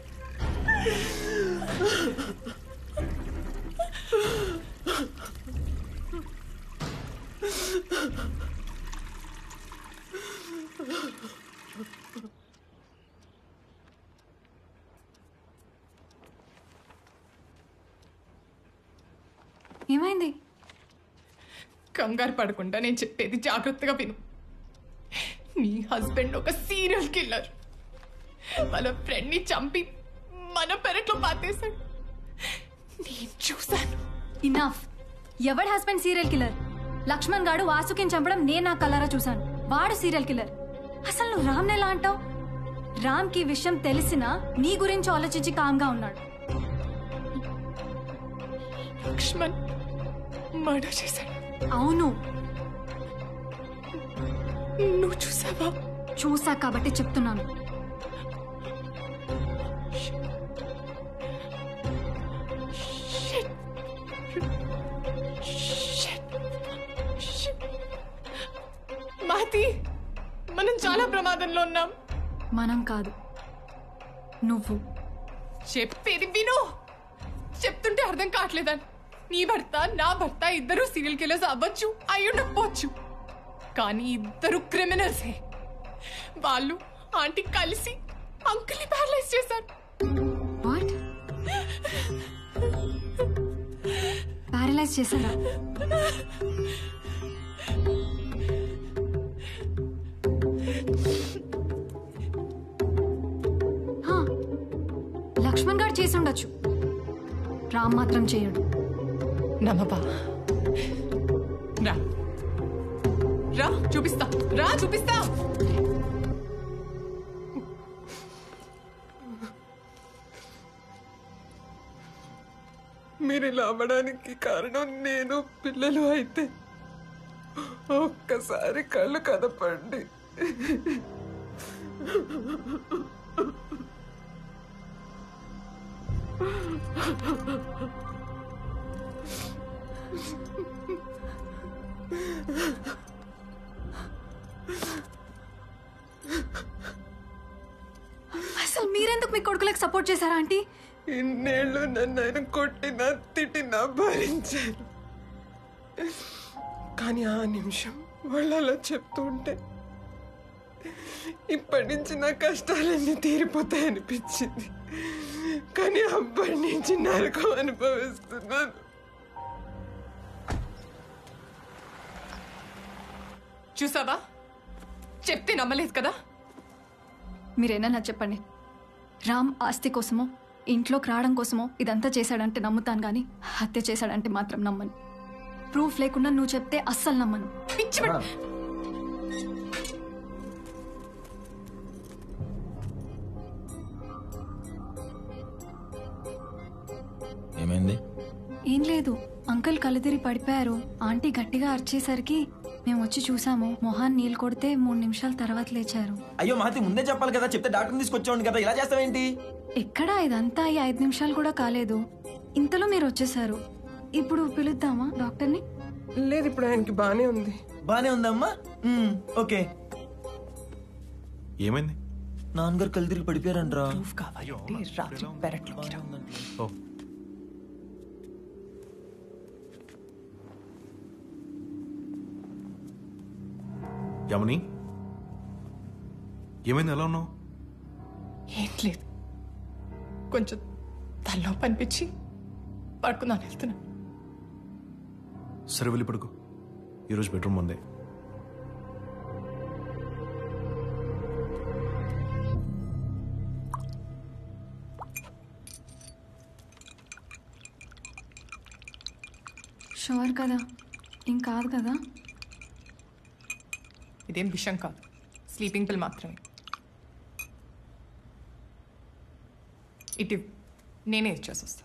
ఏమైంది కంగారు పడకుండా నేను చెప్పేది జాగ్రత్తగా విను నీ హస్బెండ్ ఒక సీరియల్ కిల్లర్ వాళ్ళ ఫ్రెండ్ని చంపి మన పెరట్లో పాతేశాడు నేను చూశాను ఇనాఫ్ ఎవడి హస్బెండ్ సీరియల్ కిల్లర్ లక్ష్మణ్ గాడు వాసుకిని చంపడం నేను నా కలరా చూశాను వాడు సీరియల్ కిల్లర్ అసలు నువ్వు రామ్ ఎలా అంటావు రామ్ కి విషయం తెలిసినా నీ గురించి ఆలోచించి కామ్గా ఉన్నాడు లక్ష్మణ్ మర్డర్ చేశాడు అవును నువ్వు చూసావా చూసా కాబట్టి చెప్తున్నాను Shit. Shit. Shit. మాతి మనం చాలా ప్రమాదంలో ఉన్నాం మనం కాదు నువ్వు చెప్పేది విను చెప్తుంటే అర్థం కావట్లేదని నీ భర్త నా భర్త ఇద్దరు సీరియల్ కిల్లర్స్ అవ్వచ్చు అయి ఉండకపోవచ్చు కానీ ఇద్దరు క్రిమినల్సే వాళ్ళు ఆంటీ కలిసి అంకుల్ని ప్యారలైజ్ చేశారు వాట్ ప్యారలైజ్ చేశారా హా, లక్ష్మణ్ గారు చేసి ఉండొచ్చు రామ్ మాత్రం చేయడు నమ్మబా రా రా చూపిస్తా రా చూపిస్తా మీరు ఇలా అవ్వడానికి కారణం నేను పిల్లలు అయితే ఒక్కసారి కళ్ళు కదపండి అసలు మీరెందుకు మీ కొడుకులకు సపోర్ట్ చేశారా ఆంటీ ఇన్నేళ్ళు నన్ను ఆయన కొట్టినా తిట్టినా భరించాను కానీ ఆ నిమిషం వాళ్ళు అలా చెప్తూ ఉంటే ఇప్పటి నుంచి నా కష్టాలన్నీ తీరిపోతాయి అనిపించింది కానీ అప్పటి నుంచి నరకం అనుభవిస్తున్నాను చూసావా చెప్తే నమ్మలేదు కదా మీరేనా చెప్పండి రామ్ ఆస్తి కోసమో ఇంట్లోకి రావడం కోసమో ఇదంతా చేశాడంటే నమ్ముతాను కానీ హత్య చేశాడంటే మాత్రం నమ్మను ప్రూఫ్ లేకుండా నువ్వు చెప్తే అస్సలు నమ్మను ఏమైంది ఏం లేదు అంకుల్ కళ్ళుతిరి పడిపోయారు ఆంటీ గట్టిగా అరిచేసరికి మేము వచ్చి చూసాము మొహాన్ నీళ్ళు కొడితే మూడు నిమిషాల తర్వాత లేచారు అయ్యో మహతి ముందే చెప్పాలి కదా చెప్తే డాక్టర్ తీసుకొచ్చాడు కదా ఇలా చేస్తావేంటి ఎక్కడా ఇదంతా ఈ ఐదు నిమిషాలు కూడా కాలేదు ఇంతలో మీరు వచ్చేసారు ఇప్పుడు పిలుద్దామా డాక్టర్ని లేదు ఇప్పుడు ఆయనకి బానే ఉంది బానే ఉందమ్మా మ్మ్, ఓకే ఏమైంది నాన్నగారు కళ్ళు తిరిగి పడిపోయారంట్రా ఓ యముని ఏమైంది ఎలా ఉన్నావు ఏం లేదు కొంచెం తలనొప్పి అనిపించి పడుకుందాను వెళ్తున్నా సరే వెళ్ళి పడుకో ఈరోజు బెడ్రూమ్ ఉందే షూర్ కదా ఏం కాదు కదా ఇదేం విషం కాదు స్లీపింగ్ పిల్ మాత్రమే ఇటు ఇవ్వు. నేనే ఇచ్చేసి వస్తా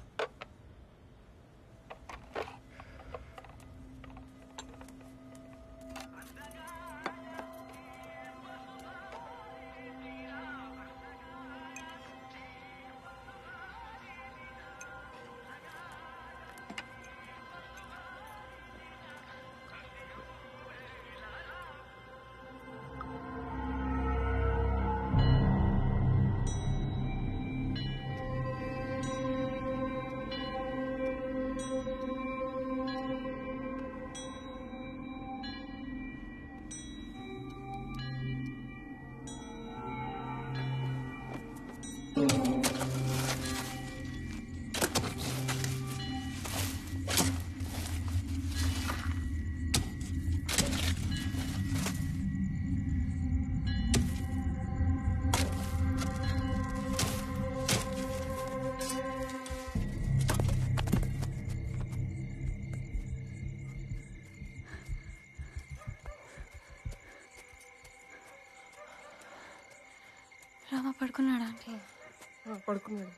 రామ పడుకున్నాడా ఆంటీ పడుకున్నాడు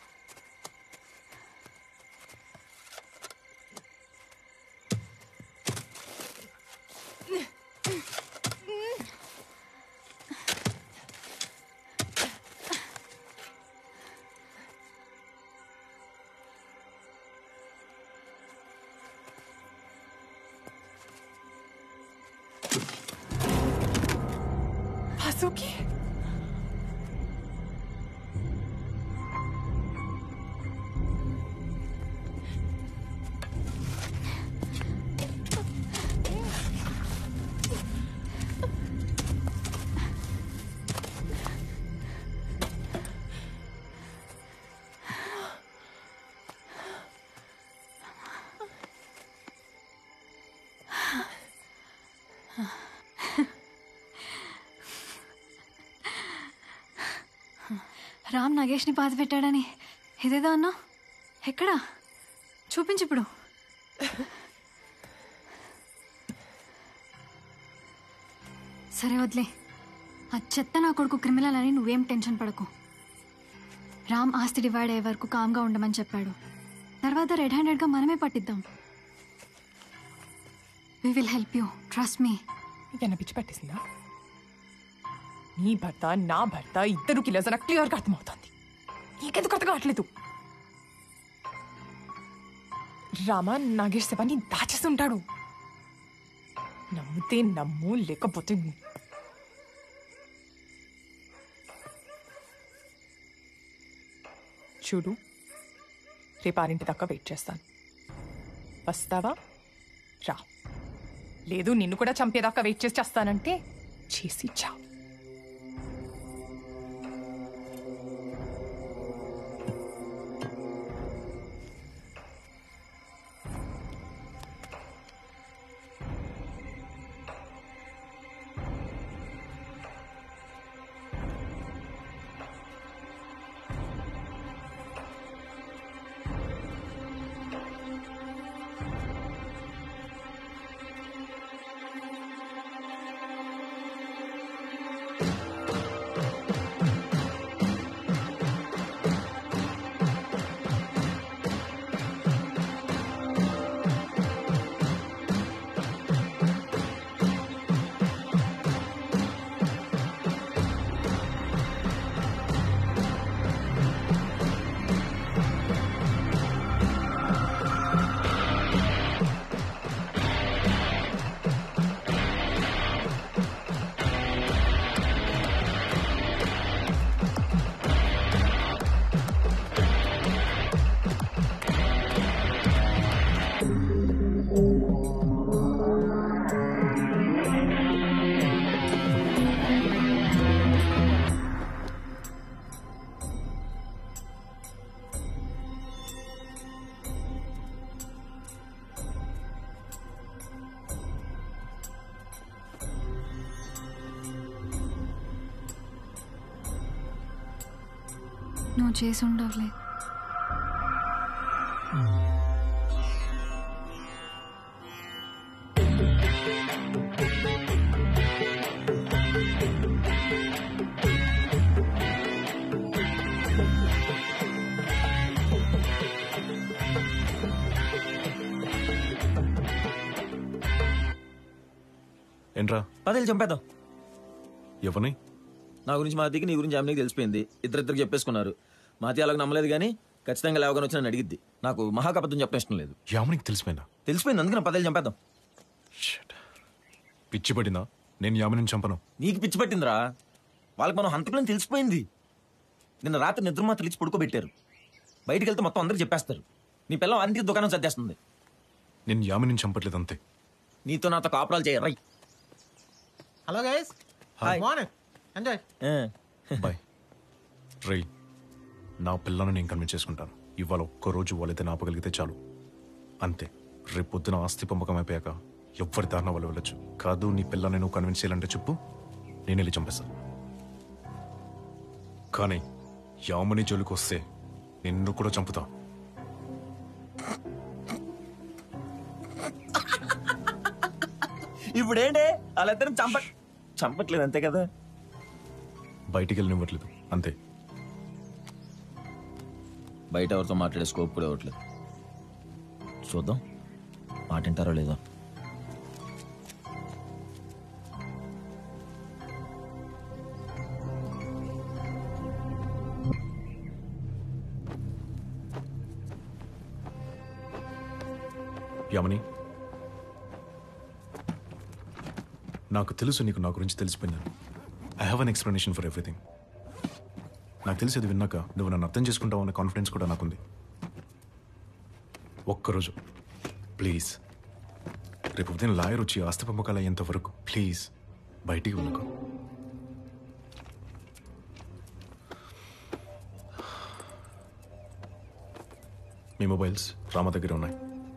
వాసుకి రామ్ నాగేష్ని బాధ పెట్టాడని ఇదేదో అన్నా ఎక్కడా చూపించు ఇప్పుడు సరే వదిలే ఆ చెత్త నా కొడుకు క్రిమినల్ అని నువ్వేం టెన్షన్ పడకు రామ్ ఆస్తి డివైడ్ అయ్యే వరకు కామ్గా ఉండమని చెప్పాడు తర్వాత రెడ్ హ్యాండెడ్గా మనమే పట్టిద్దాం we will help you trust me నీకన్నా పిచ్చి పట్టేసిందా నీ భర్త నా భర్త ఇద్దరు కిలోస్ నాకు క్లియర్గా అర్థమవుతోంది నీకెందుకు అర్థం కావట్లేదు రామ నాగేష్ శవాన్ని దాచేస్తుంటాడు నమ్మితే నమ్ము లేకపోతే ను- చూడు రేపు ఆరింటి దాకా వెయిట్ చేస్తాను వస్తావా రా లేదు నిన్ను కూడా చంపేదాకా వెయిట్ చేసి చేస్తానంటే చేసి చా నువ్వు చేసి ఉండవులే ఏంట్రా పదేళ్ళు చంపేద్దాం ఎవరిని నా గురించి మాతికి నీ గురించి ఆమెకి తెలిసిపోయింది ఇద్దరిద్దరు చెప్పేసుకున్నారు మాతి అలాగ నమ్మలేదు కానీ ఖచ్చితంగా లేవగానే వచ్చి నన్ను అడిగిద్ది నాకు మహాకపద్దం చెప్పడం ఇష్టం లేదు యామనికి తెలిసిపోయిందా తెలిసిపోయింది అందుకే నా పదేళ్ళు చంపేద్దాం పిచ్చి పడిందా నేను యామిని చంపను నీకు పిచ్చి పట్టిందిరా వాళ్ళకి మనం హంతకులని తెలిసిపోయింది నిన్న రాత్రి నిద్ర మాత్రం ఇచ్చి పడుకోబెట్టారు బయటికి వెళ్తే మొత్తం అందరికి చెప్పేస్తారు నీ పిల్లం అంటికి దుకాణం సర్దేస్తుంది నేను యామిని చంపట్లేదు అంతే నీతో నాతో కాపురాలు చేయరై hello guys hi. Morning enjoy boy రై నా పిల్లను నేను కన్విన్స్ చేసుకుంటాను ఇవాళ ఒక్కరోజు వాళ్ళైతే నాపగలిగితే చాలు అంతే రేపు పొద్దున ఆస్తి పంపకం అయిపోయాక ఎవ్వరి దారిన వాళ్ళు వెళ్ళొచ్చు కాదు నీ పిల్లని నువ్వు కన్విన్స్ చేయాలంటే చెప్పు నేను వెళ్ళి చంపేస్తాను కానీ యామని జోలికి వస్తే నిన్ను కూడా చంపుతా ఇప్పుడేంటి వాళ్ళిద్దరం చంప చంపట్లేదు అంతే కదా బయటికి వెళ్ళనివ్వట్లేదు అంతే బయట ఎవరితో మాట్లాడే స్కోప్ కూడా ఇవ్వట్లేదు చూద్దాం మాట వింటారో లేదో యామని నాకు తెలుసు నీకు నా గురించి తెలిసిపోయిందని I have an explanation for everything నాకు తెలిసి అది విన్నాక నువ్వు నన్ను అర్థం చేసుకుంటావు అనే కాన్ఫిడెన్స్ కూడా నాకుంది ఒక్కరోజు ప్లీజ్ రేపు ఉదయం లాయర్ వచ్చి ఆస్తి పంపకాలు అయ్యేంత వరకు ప్లీజ్ బయటికి వెళ్ళకు మీ మొబైల్స్ రామ దగ్గర ఉన్నాయి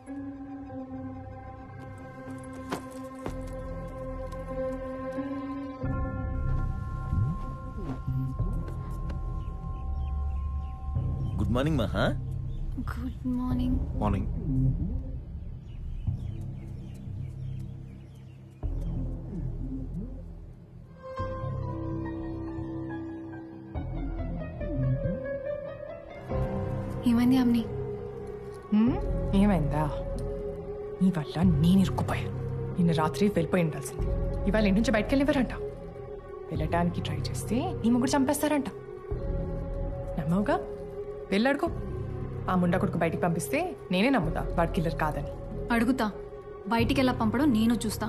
good morning Maha good morning morning ఏమైంది అమ్ని హ్మ్? ఏమైందా నీ వల్ల నేను ఇరుక్కుపోయాను నిన్న రాత్రి వెళ్ళిపోయి ఉండాల్సింది ఇవాళ ఇంటి నుంచి బయటకు వెళ్ళివ్వరంట వెళ్ళటానికి ట్రై చేస్తే నీ ముగ్గురు చంపేస్తారంట నమ్మవుగా వెళ్ళడుకో ఆ ముండా కొడుకు బయటికి పంపిస్తే నేనే నమ్ముతా వాడు కిల్లర్ కాదని అడుగుతా బయటికి ఎలా పంపడం నేను చూస్తా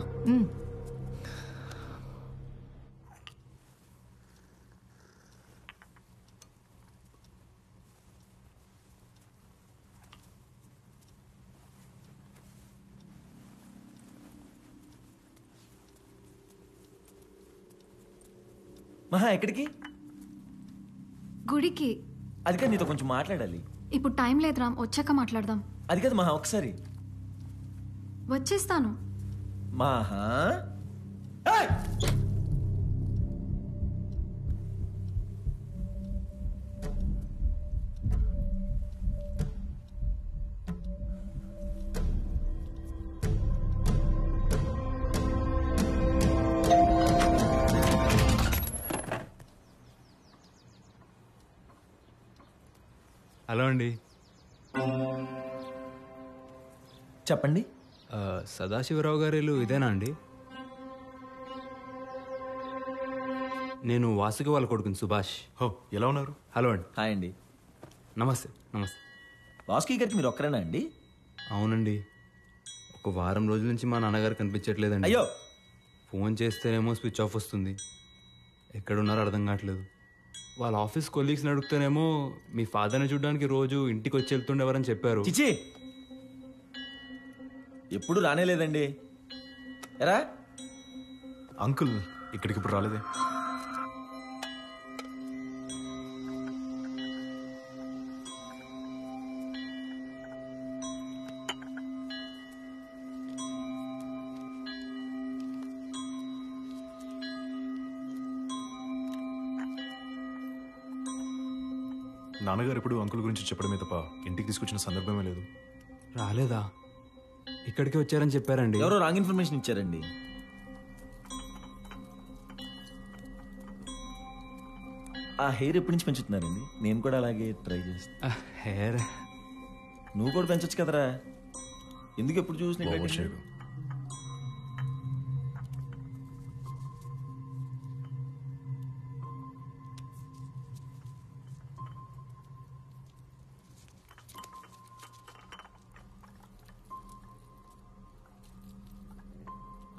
మహా ఎక్కడికి గుడికి అది కాదు నీతో కొంచెం మాట్లాడాలి ఇప్పుడు టైం లేదు రామ్ వచ్చాక మాట్లాడదాం అది కాదు మహా ఒకసారి వచ్చేస్తాను మహా హలో అండి చెప్పండి ఆ, సదాశివరావు గారి ఇల్లు ఇదేనా అండి నేను వాసుకి వాళ్ళ కొడుకుని సుభాష్ హో ఎలా ఉన్నారు హలో అండి హాయ్ అండి నమస్తే నమస్తే వాసుకి గారికి మీరు ఒక్కరేనా అండి అవునండి ఒక వారం రోజుల నుంచి మా నాన్నగారు కనిపించట్లేదండి అయ్యో ఫోన్ చేస్తేనేమో స్విచ్ ఆఫ్ వస్తుంది ఎక్కడున్నారో అర్థం కావట్లేదు వాళ్ళ ఆఫీస్ కొలీగ్స్ని అడుగుతానేమో మీ ఫాదర్ని చూడడానికి రోజు ఇంటికి వచ్చి వెళ్తుండేవారని చెప్పారు చిచి ఎప్పుడు రానేలేదండి ఎరా అంకుల్ ఇక్కడికి ఇప్పుడు రాలేదే నాన్నగారు ఎప్పుడు అంకుల్ గురించి చెప్పడమే తప్ప ఇంటికి తీసుకొచ్చిన సందర్భమే లేదు రాలేదా ఇక్కడికి వచ్చారని చెప్పారండి ఎవరో రాంగ్ ఇన్ఫర్మేషన్ ఇచ్చారండి ఆ హెయిర్ ఎప్పటి నుంచి పెంచుతున్నారండి నేను కూడా అలాగే ట్రై చేస్తా హెయిర్ నువ్వు కూడా పెంచొచ్చు కదరా ఎందుకు ఎప్పుడు చూసిన ఓవర్ చేయకు.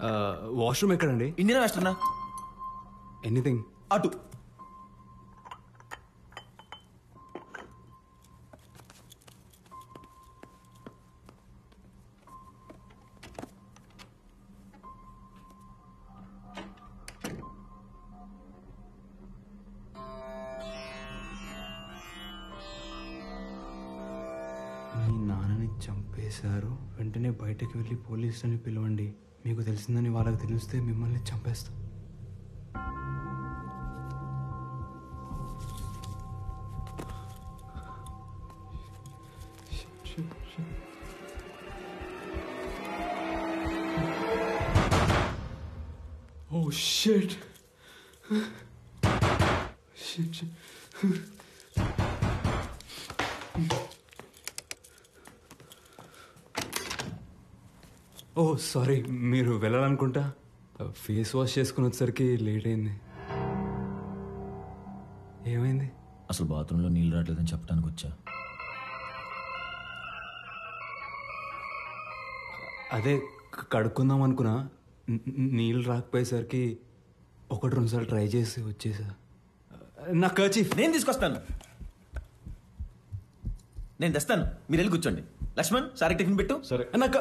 వాష్రూమ్ ఎక్కడండి ఇండియన్ వెస్టర్నా ఎనీథింగ్ అటు మీ నాన్నని చంపేశారు వెంటనే బయటకు వెళ్ళి పోలీసులని పిలవండి మీకు తెలిసిందని వాళ్ళకి తెలిస్తే మిమ్మల్ని చంపేస్తా Oh shit. shit. shit. Oh sorry మీరు వెళ్ళాలనుకుంటా ఫేస్ వాష్ చేసుకుని వచ్చేసరికి లేట్ అయింది ఏమైంది అసలు బాత్రూంలో నీళ్ళు రావట్లేదని చెప్పడానికి వచ్చా అదే క- కడుక్కుందాం అనుకున్నా న- న- నీళ్ళు రాకపోయేసరికి ఒకటి రెండు సార్లు ట్రై చేసి వచ్చేసా నా కచీఫ్ నేను తీసుకొస్తాను నేను తెస్తాను మీరు వెళ్ళి కూర్చోండి లక్ష్మణ్ సారీ టిఫిన్ పెట్టు సరే నాకు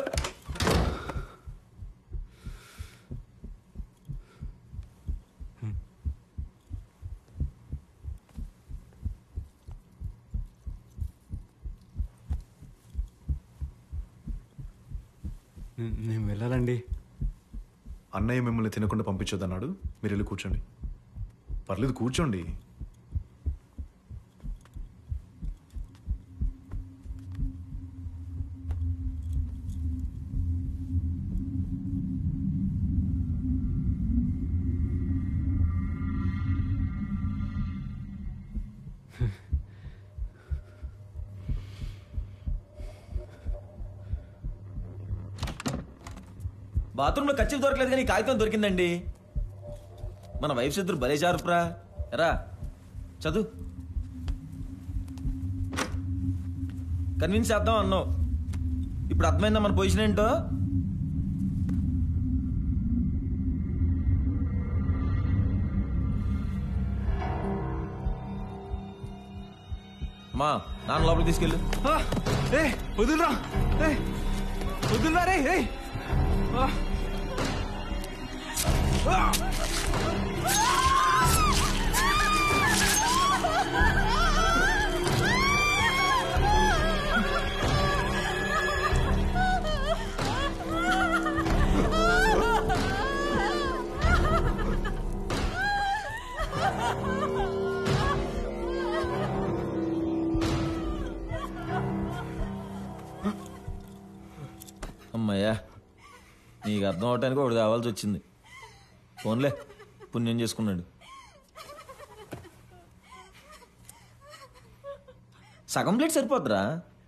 నే- నేను వెళ్ళాలండి అన్నయ్య మిమ్మల్ని తినకుండా పంపించొద్దన్నాడు మీరు వెళ్ళి కూర్చోండి పర్లేదు కూర్చోండి బాత్రూంలో ఖర్చులు దొరకలేదు కానీ కాగితం దొరికిందండి మన వైఫ్ ఇద్దరు భలే జారుపురా ఎరా చదువు కన్విన్స్ చేద్దాం అన్నావు ఇప్పుడు అర్థమైందా మన పొజిషన్ ఏంటో మా నాన్న లోపలికి తీసుకెళ్ళు ఏ వదులురా ఏ వదులురా రే ఏ ఆ. ఆ. అమ్మయ్యా నీకు అర్థం అవటానికి ఒకటి కావాల్సి వచ్చింది ఫోన్లే పుణ్యం చేసుకున్నాడు సగం ప్లేట్ సరిపోద్దిరా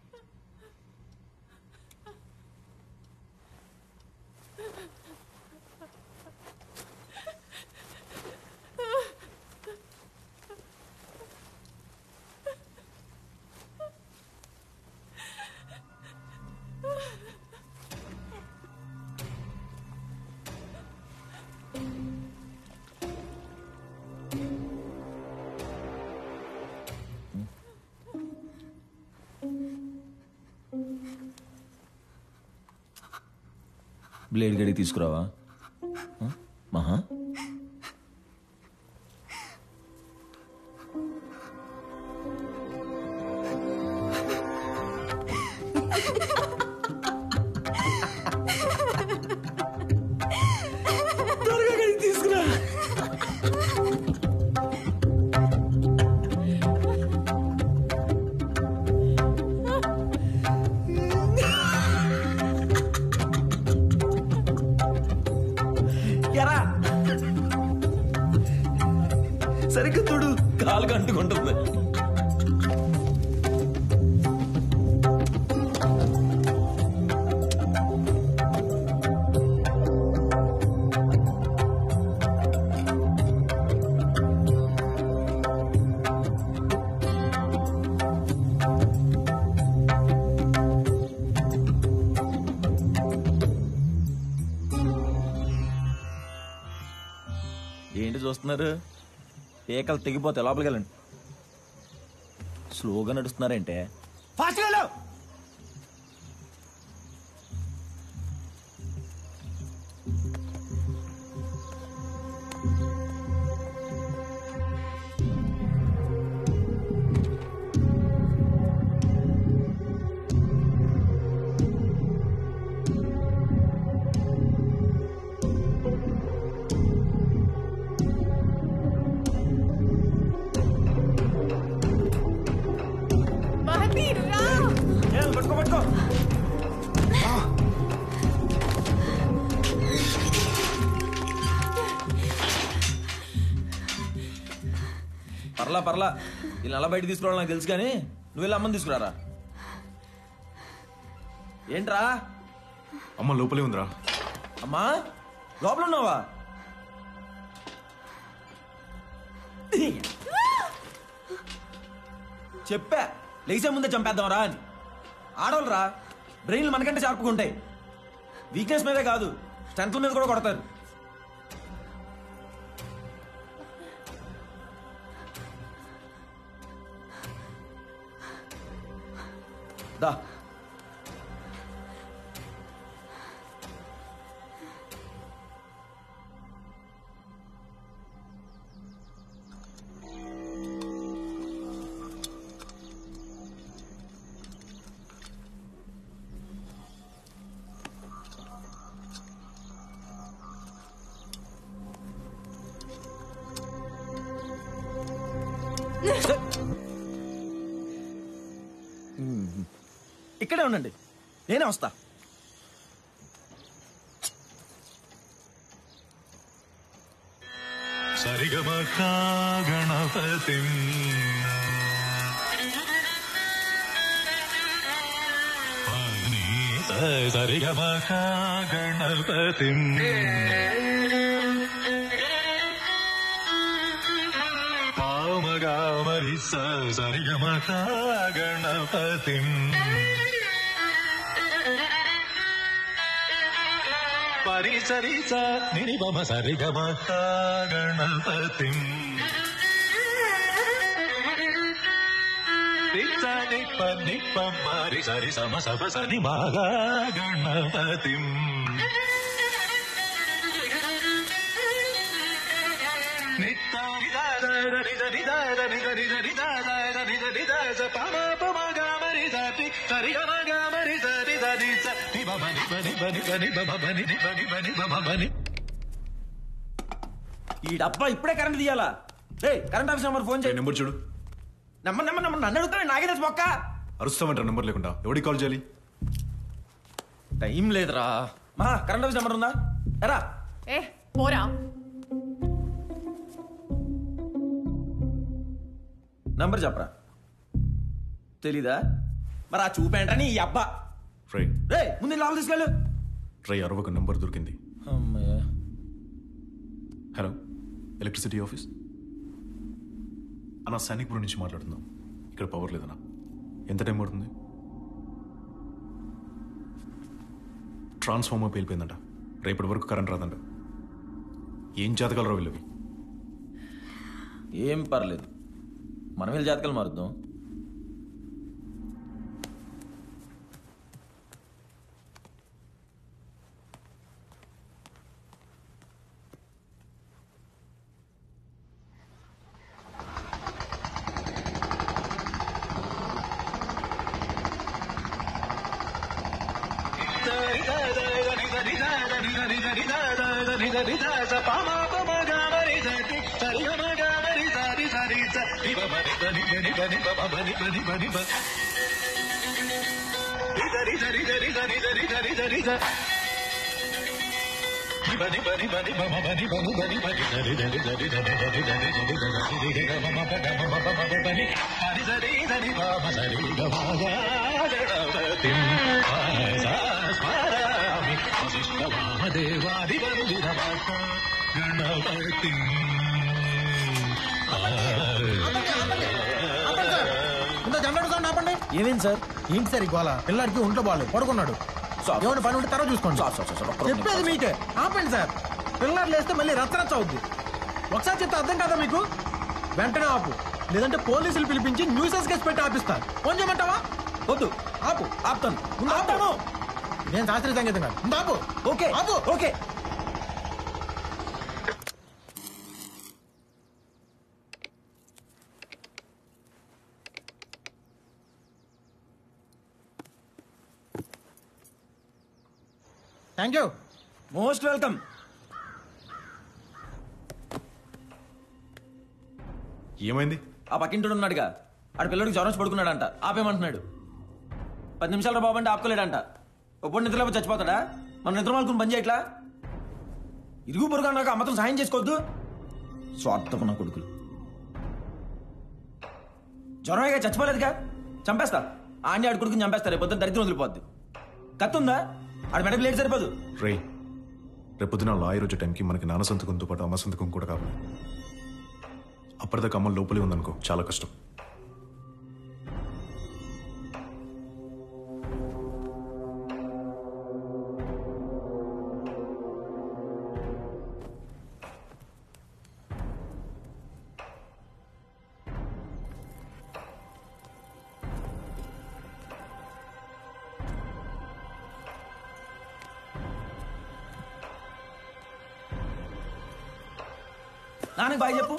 బ్లేడ్ గడికి తీసుకురావా ఆ? మహా తీసుకురా ఎరా సరిగ్గా చూడు కాలు కంటుకుంటుంది ఏంటి చూస్తున్నారు ఏకలు తెగిపోతే లోపలికి వెళ్ళండి స్లోగా నడుస్తున్నారంటే ఫాస్ట్గా వెళ్ళు మహతి రా పట్టుకో పట్టుకో పర్లా పర్లా వీళ్ళు అలా బయట తీసుకురావాలి నాకు తెలుసు కానీ నువ్వు వెళ్ళి అమ్మని తీసుకురారా ఏంట్రా అమ్మ లోపలే ఉందిరా అమ్మా లోపల ఉన్నావా చెప్పా లేచే ముందే చంపేద్దాం రా అని ఆడవాళ్ళు రా బ్రెయిన్లు మనకంటే షార్ప్గా ఉంటాయి వీక్నెస్ మీదే కాదు స్ట్రెంత్ మీద కూడా కొడతారు దా ఇక్కడే ఉండండి నేనే వస్తా సరిగమక గణపతి సరిగమక గణపతి పామగామరి సరిగమక గణపతి పరిసరిస నిరిమమ సరిగమక గణపతి నిత్త నిప్ప నిప్ప మారి సరి సమ సప సని మాగా గణపతి నిత్త నిదాద నిద నిదాద నిద నిద నిదాద నిద నిదాద పమ పమ గామరి సతి సరి గమ గామరి సరి సరి స నిబ బని బని బని బని బమ బని ని బని బని బమ బని ఈ డబ్బా ఇప్పుడే కరెంట్ తీయాలా రే కరెంట్ ఆఫీస్ నెంబర్ ఫోన్ చేయి నెంబర్ చూడు నెంబర్ నెంబర్ నెంబర్ నన్ను అడుగుతావే నాకే తెలుసు మొక్క అరుస్తామంటారు నెంబర్ లేకుండా ఎవరికి కాల్ చేయాలి టైం లేదురా మా కరెంట్ ఆఫీస్ నెంబర్ ఉందా ఎరా ఏ పోరా నంబర్ చెప్పరా తెలీదా మరి ఆ చూపేంటని ఈ అబ్బా రై రే ముందు లోపల తీసుకెళ్ళు రై అరవకు నెంబర్ దొరికింది అమ్మయ్య హలో ఎలక్ట్రిసిటీ ఆఫీస్ అన్న సైనిక్పురం నుంచి మాట్లాడుతున్నాం ఇక్కడ పవర్ లేదన్నా ఎంత టైం పడుతుంది ట్రాన్స్ఫార్మర్ పేలిపోయిందంట రేపటి వరకు కరెంట్ రాదంట ఏం జాతకాలు వీళ్ళవి ఏం పర్లేదు మనం వెళ్ళి జాతకాలు మారుద్దాం గణపతి ఇంత జనరేటర్ సౌండ్ ఆపండి ఏమేం సార్ ఏంటి సార్ ఈ గోల పిల్లాడికి ఒంట్లో బాగాలేదు పడుకున్నాడు ఏమైనా పని ఉంటే తర్వాత చూసుకోండి చెప్పేది మీకే ఆపండి సార్ పిల్లాడు లేస్తే మళ్ళీ రచ్చరచ్చ అవుద్ది ఒకసారి చెప్తే అర్థం కాదా మీకు వెంటనే ఆపు లేదంటే పోలీసులు పిలిపించి న్యూసెస్ కేసు పెట్టి ఆపిస్తారు ఫోన్ చేయమంటావా వద్దు ఆపు ఆపుతాను ముందు ఆపుతాను నేను శాస్త్రీయ సంగీతం కాదు ముందు ఆపు ఓకే ఆపు okay thank you most welcome ఏమైంది ఆ పక్కింటి ఉన్నాడుగా ఆడ పిల్లడికి జ్వరం వచ్చి పడుకున్నాడంట ఆపేమంటున్నాడు పది నిమిషాలు బాబు అంటే ఆపుకోలేడంట ఒప్పుడు నిద్రలో చచ్చిపోతాడా మన నిద్ర మాల్కుని పని చేయట్లా ఇరుగు పొరుగు అన్నాక అమ్మతం సాయం చేసుకోవద్దు స్వార్థపు నా కొడుకులు జ్వరమేగా చచ్చిపోలేదుగా చంపేస్తా ఆడిని ఆడి కొడుకుని చంపేస్తా రేపు పొద్దున్న దరిద్రం వదిలిపోద్ది కత్తుందా ఆడ మెడ ప్లేట్ సరిపోదు రే రేపొద్దున లాయర్ వచ్చే టైంకి మనకి నాన్న సంతకంతో పాటు అమ్మ సంతకం కూడా కావాలి అప్పటిదాకా అమ్మ లోపలే ఉందనుకో చాలా కష్టం నాన్నకి బాయ్ చెప్పు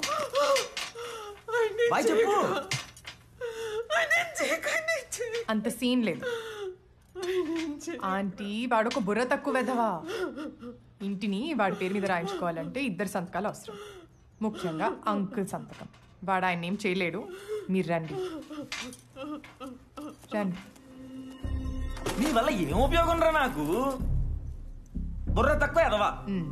బాయ్ చెప్పు అంత సీన్ లేదు ఆంటీ వాడొక బుర్ర తక్కువ వెధవా ఇంటిని వాడి పేరు మీద రాయించుకోవాలంటే ఇద్దరు సంతకాలు అవసరం ముఖ్యంగా అంకుల్ సంతకం వాడు ఆయన ఏం చేయలేడు మీరు రండి రండి నీ వల్ల ఏం ఉపయోగం రా నాకు బుర్ర తక్కువ ఎదవా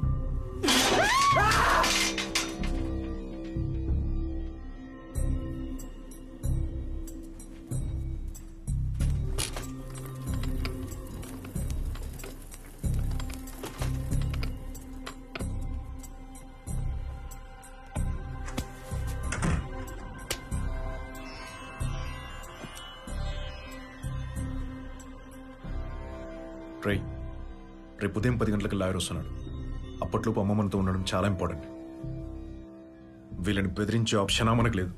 రే రేపు ఉదయం పది గంటలకు లాయర్ వస్తున్నాడు అప్పట్లోపు అమ్మ మనతో ఉండడం చాలా ఇంపార్టెంట్ వీళ్ళని బెదిరించే ఆప్షన్ మనకు లేదు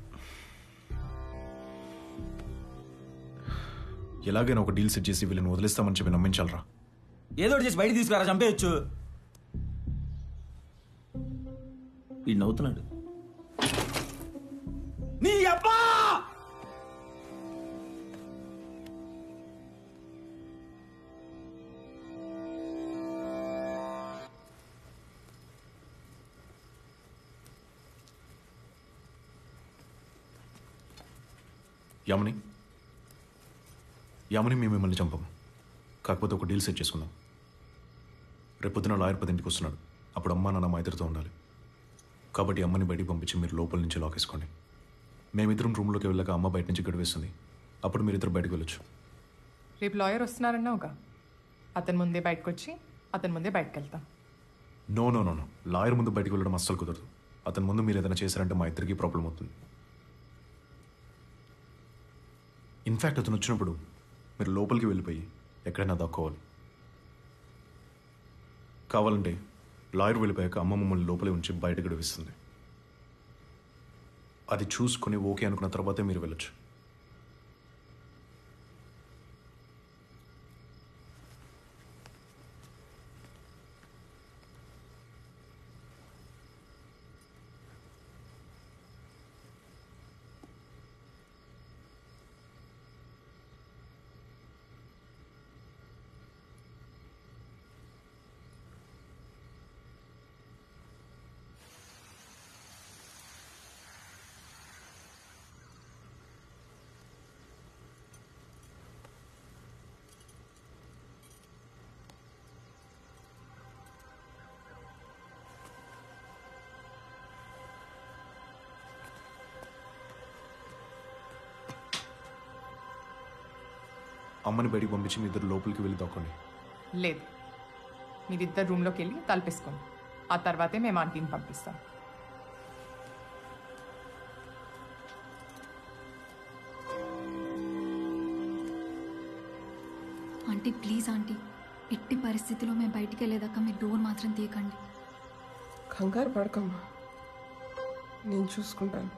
ఎలాగైనా ఒక డీల్ సెట్ చేసి వీళ్ళని వదిలేస్తామని చెప్పి నమ్మించాలరా ఏదో ఒకటి చేసి బయట తీసుకురా చంపేయచ్చు వీడు నవ్వుతున్నాడు నీ అబ్బా యామని యామని మేము మిమ్మల్ని చంపం కాకపోతే ఒక డీల్ సెట్ చేసుకుందాం రేపొద్దున లాయర్ పదింటికి వస్తున్నాడు అప్పుడు అమ్మ నాన్న మా ఇద్దరితో ఉండాలి కాబట్టి అమ్మని బయటికి పంపించి మీరు లోపల నుంచి లాక్ వేసుకోండి మేమిద్దరం రూమ్లోకి వెళ్ళాక అమ్మ బయట నుంచి గడివేస్తుంది అప్పుడు మీరిద్దరు బయటకు వెళ్ళొచ్చు రేపు లాయర్ వస్తున్నారన్నావుగా అతని ముందే బయటకు వచ్చి అతని ముందే బయటకు వెళ్తాం no no no no lawyer ముందు బయటకు వెళ్ళడం అస్సలు కుదరదు అతని ముందు మీరు ఏదైనా చేశారంటే మా ఇద్దరికి ప్రాబ్లం అవుతుంది ఇన్ఫ్యాక్ట్ అతను వచ్చినప్పుడు మీరు లోపలికి వెళ్ళిపోయి ఎక్కడైనా దాక్కోవాలి కావాలంటే లాయర్ వెళ్ళిపోయాక అమ్మ మమ్మల్ని లోపలే ఉంచి బయట గడివిస్తుంది అది చూసుకొని ఓకే అనుకున్న తర్వాతే మీరు వెళ్ళొచ్చు అమ్మని బయటికి పంపించి మీ ఇద్దరు లోపలికి వెళ్ళి దాక్కోండి లేదు మీరిద్దరు రూమ్లోకి వెళ్ళి తలపేసుకోండి ఆ తర్వాతే మేము ఆంటీని పంపిస్తాం ఆంటీ ప్లీజ్ ఆంటీ ఎట్టి పరిస్థితిలో మేము బయటికి వెళ్ళేదాకా మీరు డోర్ మాత్రం తీయకండి కంగారు పడకమ్మా నేను చూసుకుంటాను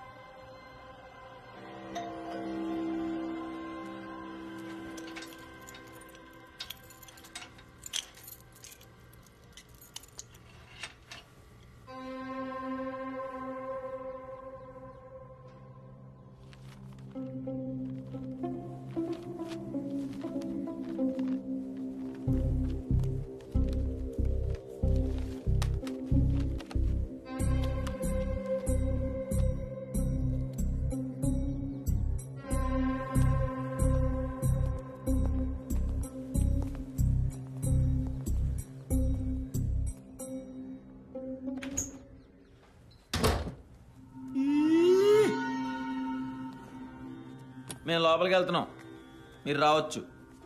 మేము లోపలికి వెళ్తున్నాం మీరు రావచ్చు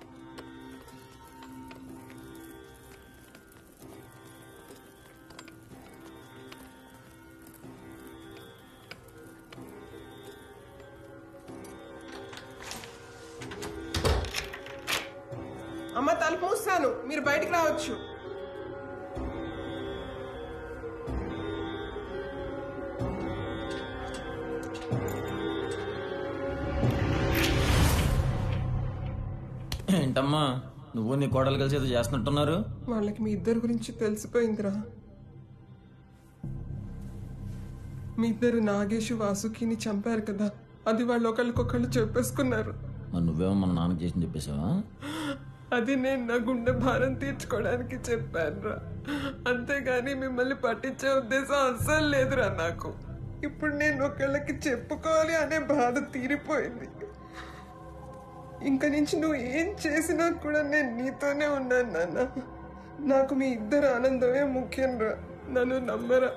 అమ్మ తలుపు మూస్తాను మీరు బయటికి రావచ్చు ఏంటమ్మా నువ్వు నీ కోడలు కలిసి ఏదో చేస్తున్నట్టున్నారు వాళ్ళకి మీ ఇద్దరు గురించి తెలిసిపోయిందిరా మీ ఇద్దరు నాగేష్ వాసుకిని చంపారు కదా అది వాళ్ళు ఒకళ్ళకొకళ్ళు చెప్పేసుకున్నారు మరి నువ్వేమో మన నాన్నకి చేసి చెప్పేసావా అది నేను నా గుండె భారం తీర్చుకోవడానికి చెప్పానురా అంతేగాని మిమ్మల్ని పట్టించే ఉద్దేశం అస్సలు లేదురా నాకు ఇప్పుడు నేను ఒకళ్ళకి చెప్పుకోవాలి అనే బాధ తీరిపోయింది ఇంక నుంచి నువ్వు ఏం చేసినా కూడా నేను నీతోనే ఉన్నాను నాన్న నాకు మీ ఇద్దరు ఆనందమే ముఖ్యం రా నన్ను నమ్మరా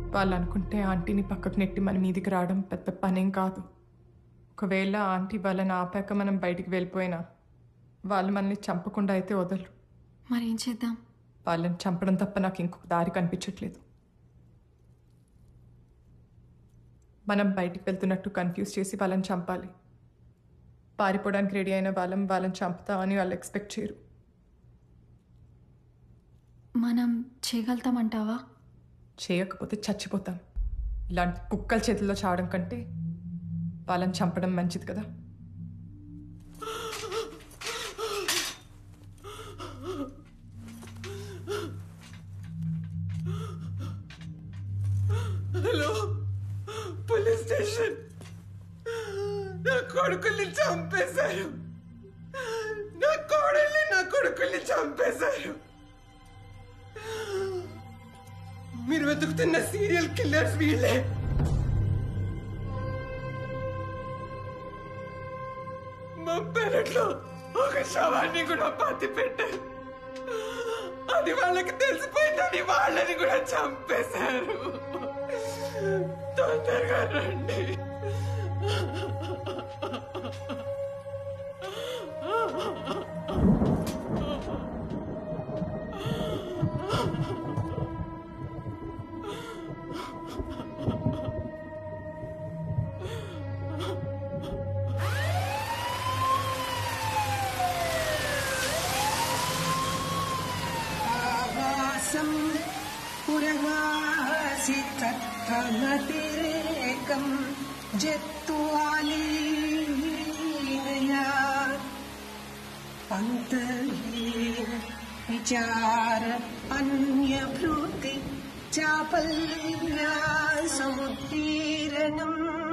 వాళ్ళు అనుకుంటే ఆంటీని పక్కకు నెట్టి మన మీదికి రావడం పెద్ద పనేం కాదు ఒకవేళ ఆంటీ వాళ్ళని ఆపాక మనం బయటికి వెళ్ళిపోయినా వాళ్ళు మనల్ని చంపకుండా అయితే వదలరు మరి ఏం చేద్దాం వాళ్ళని చంపడం తప్ప నాకు ఇంకొక దారి కనిపించట్లేదు మనం బయటికి వెళ్తున్నట్టు కన్ఫ్యూజ్ చేసి వాళ్ళని చంపాలి పారిపోవడానికి రెడీ అయిన వాళ్ళం వాళ్ళని చంపుతామని వాళ్ళు ఎక్స్పెక్ట్ చేయరు మనం చేయగలుగుతామంటావా చేయకపోతే చచ్చిపోతాం ఇలాంటి కుక్కల చేతుల్లో చావడం కంటే వాళ్ళని చంపడం మంచిది కదా హలో పోలీస్ స్టేషన్ నా కొడుకుల్ని చంపేశారు నా కోడల్ని నా కొడుకుల్ని చంపేశారు మీరు వెతుకుతున్న సీరియల్ కిల్లర్స్ వీళ్ళే మా పెరట్లో ఒక శవాన్ని కూడా పాతి పెట్టారు అది వాళ్ళకి తెలిసిపోయిందని వాళ్ళని కూడా చంపేశారు తొందరగా రండి ఆవాసం పురవాసి తత్వమతిరేకం జత్వాలీనయా అంతర్హీన విచార అన్యభృతి చాపల్యా సముద్దీరణం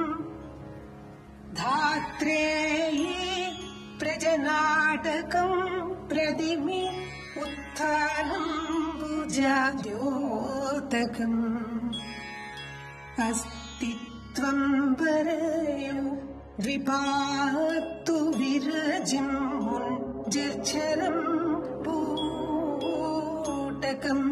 ధాత్రేయీ ప్రజనాటకం ప్రదిమి उत्थानं भुजाद्योतकम् अस्तित्वं वरयो द्विपात्तु विरजिं जर्झरं पूटकम्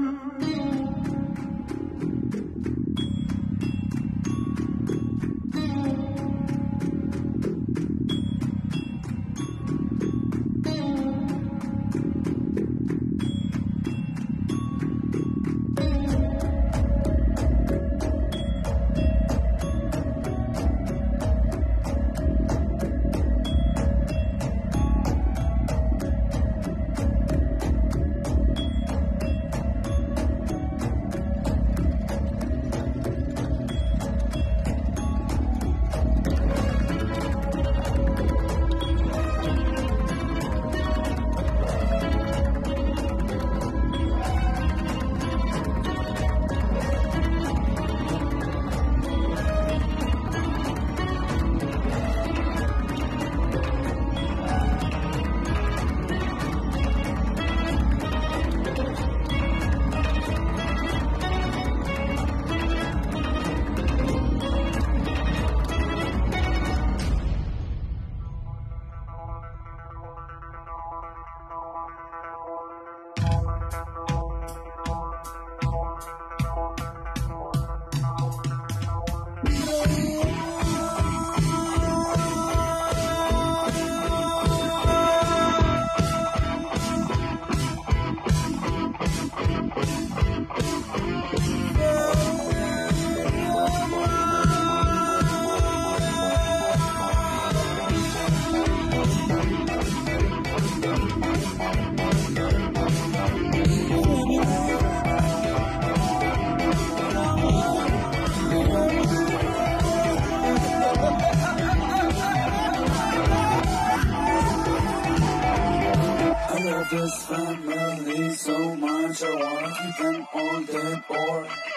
I love this family so much. I wanna keep them all dead or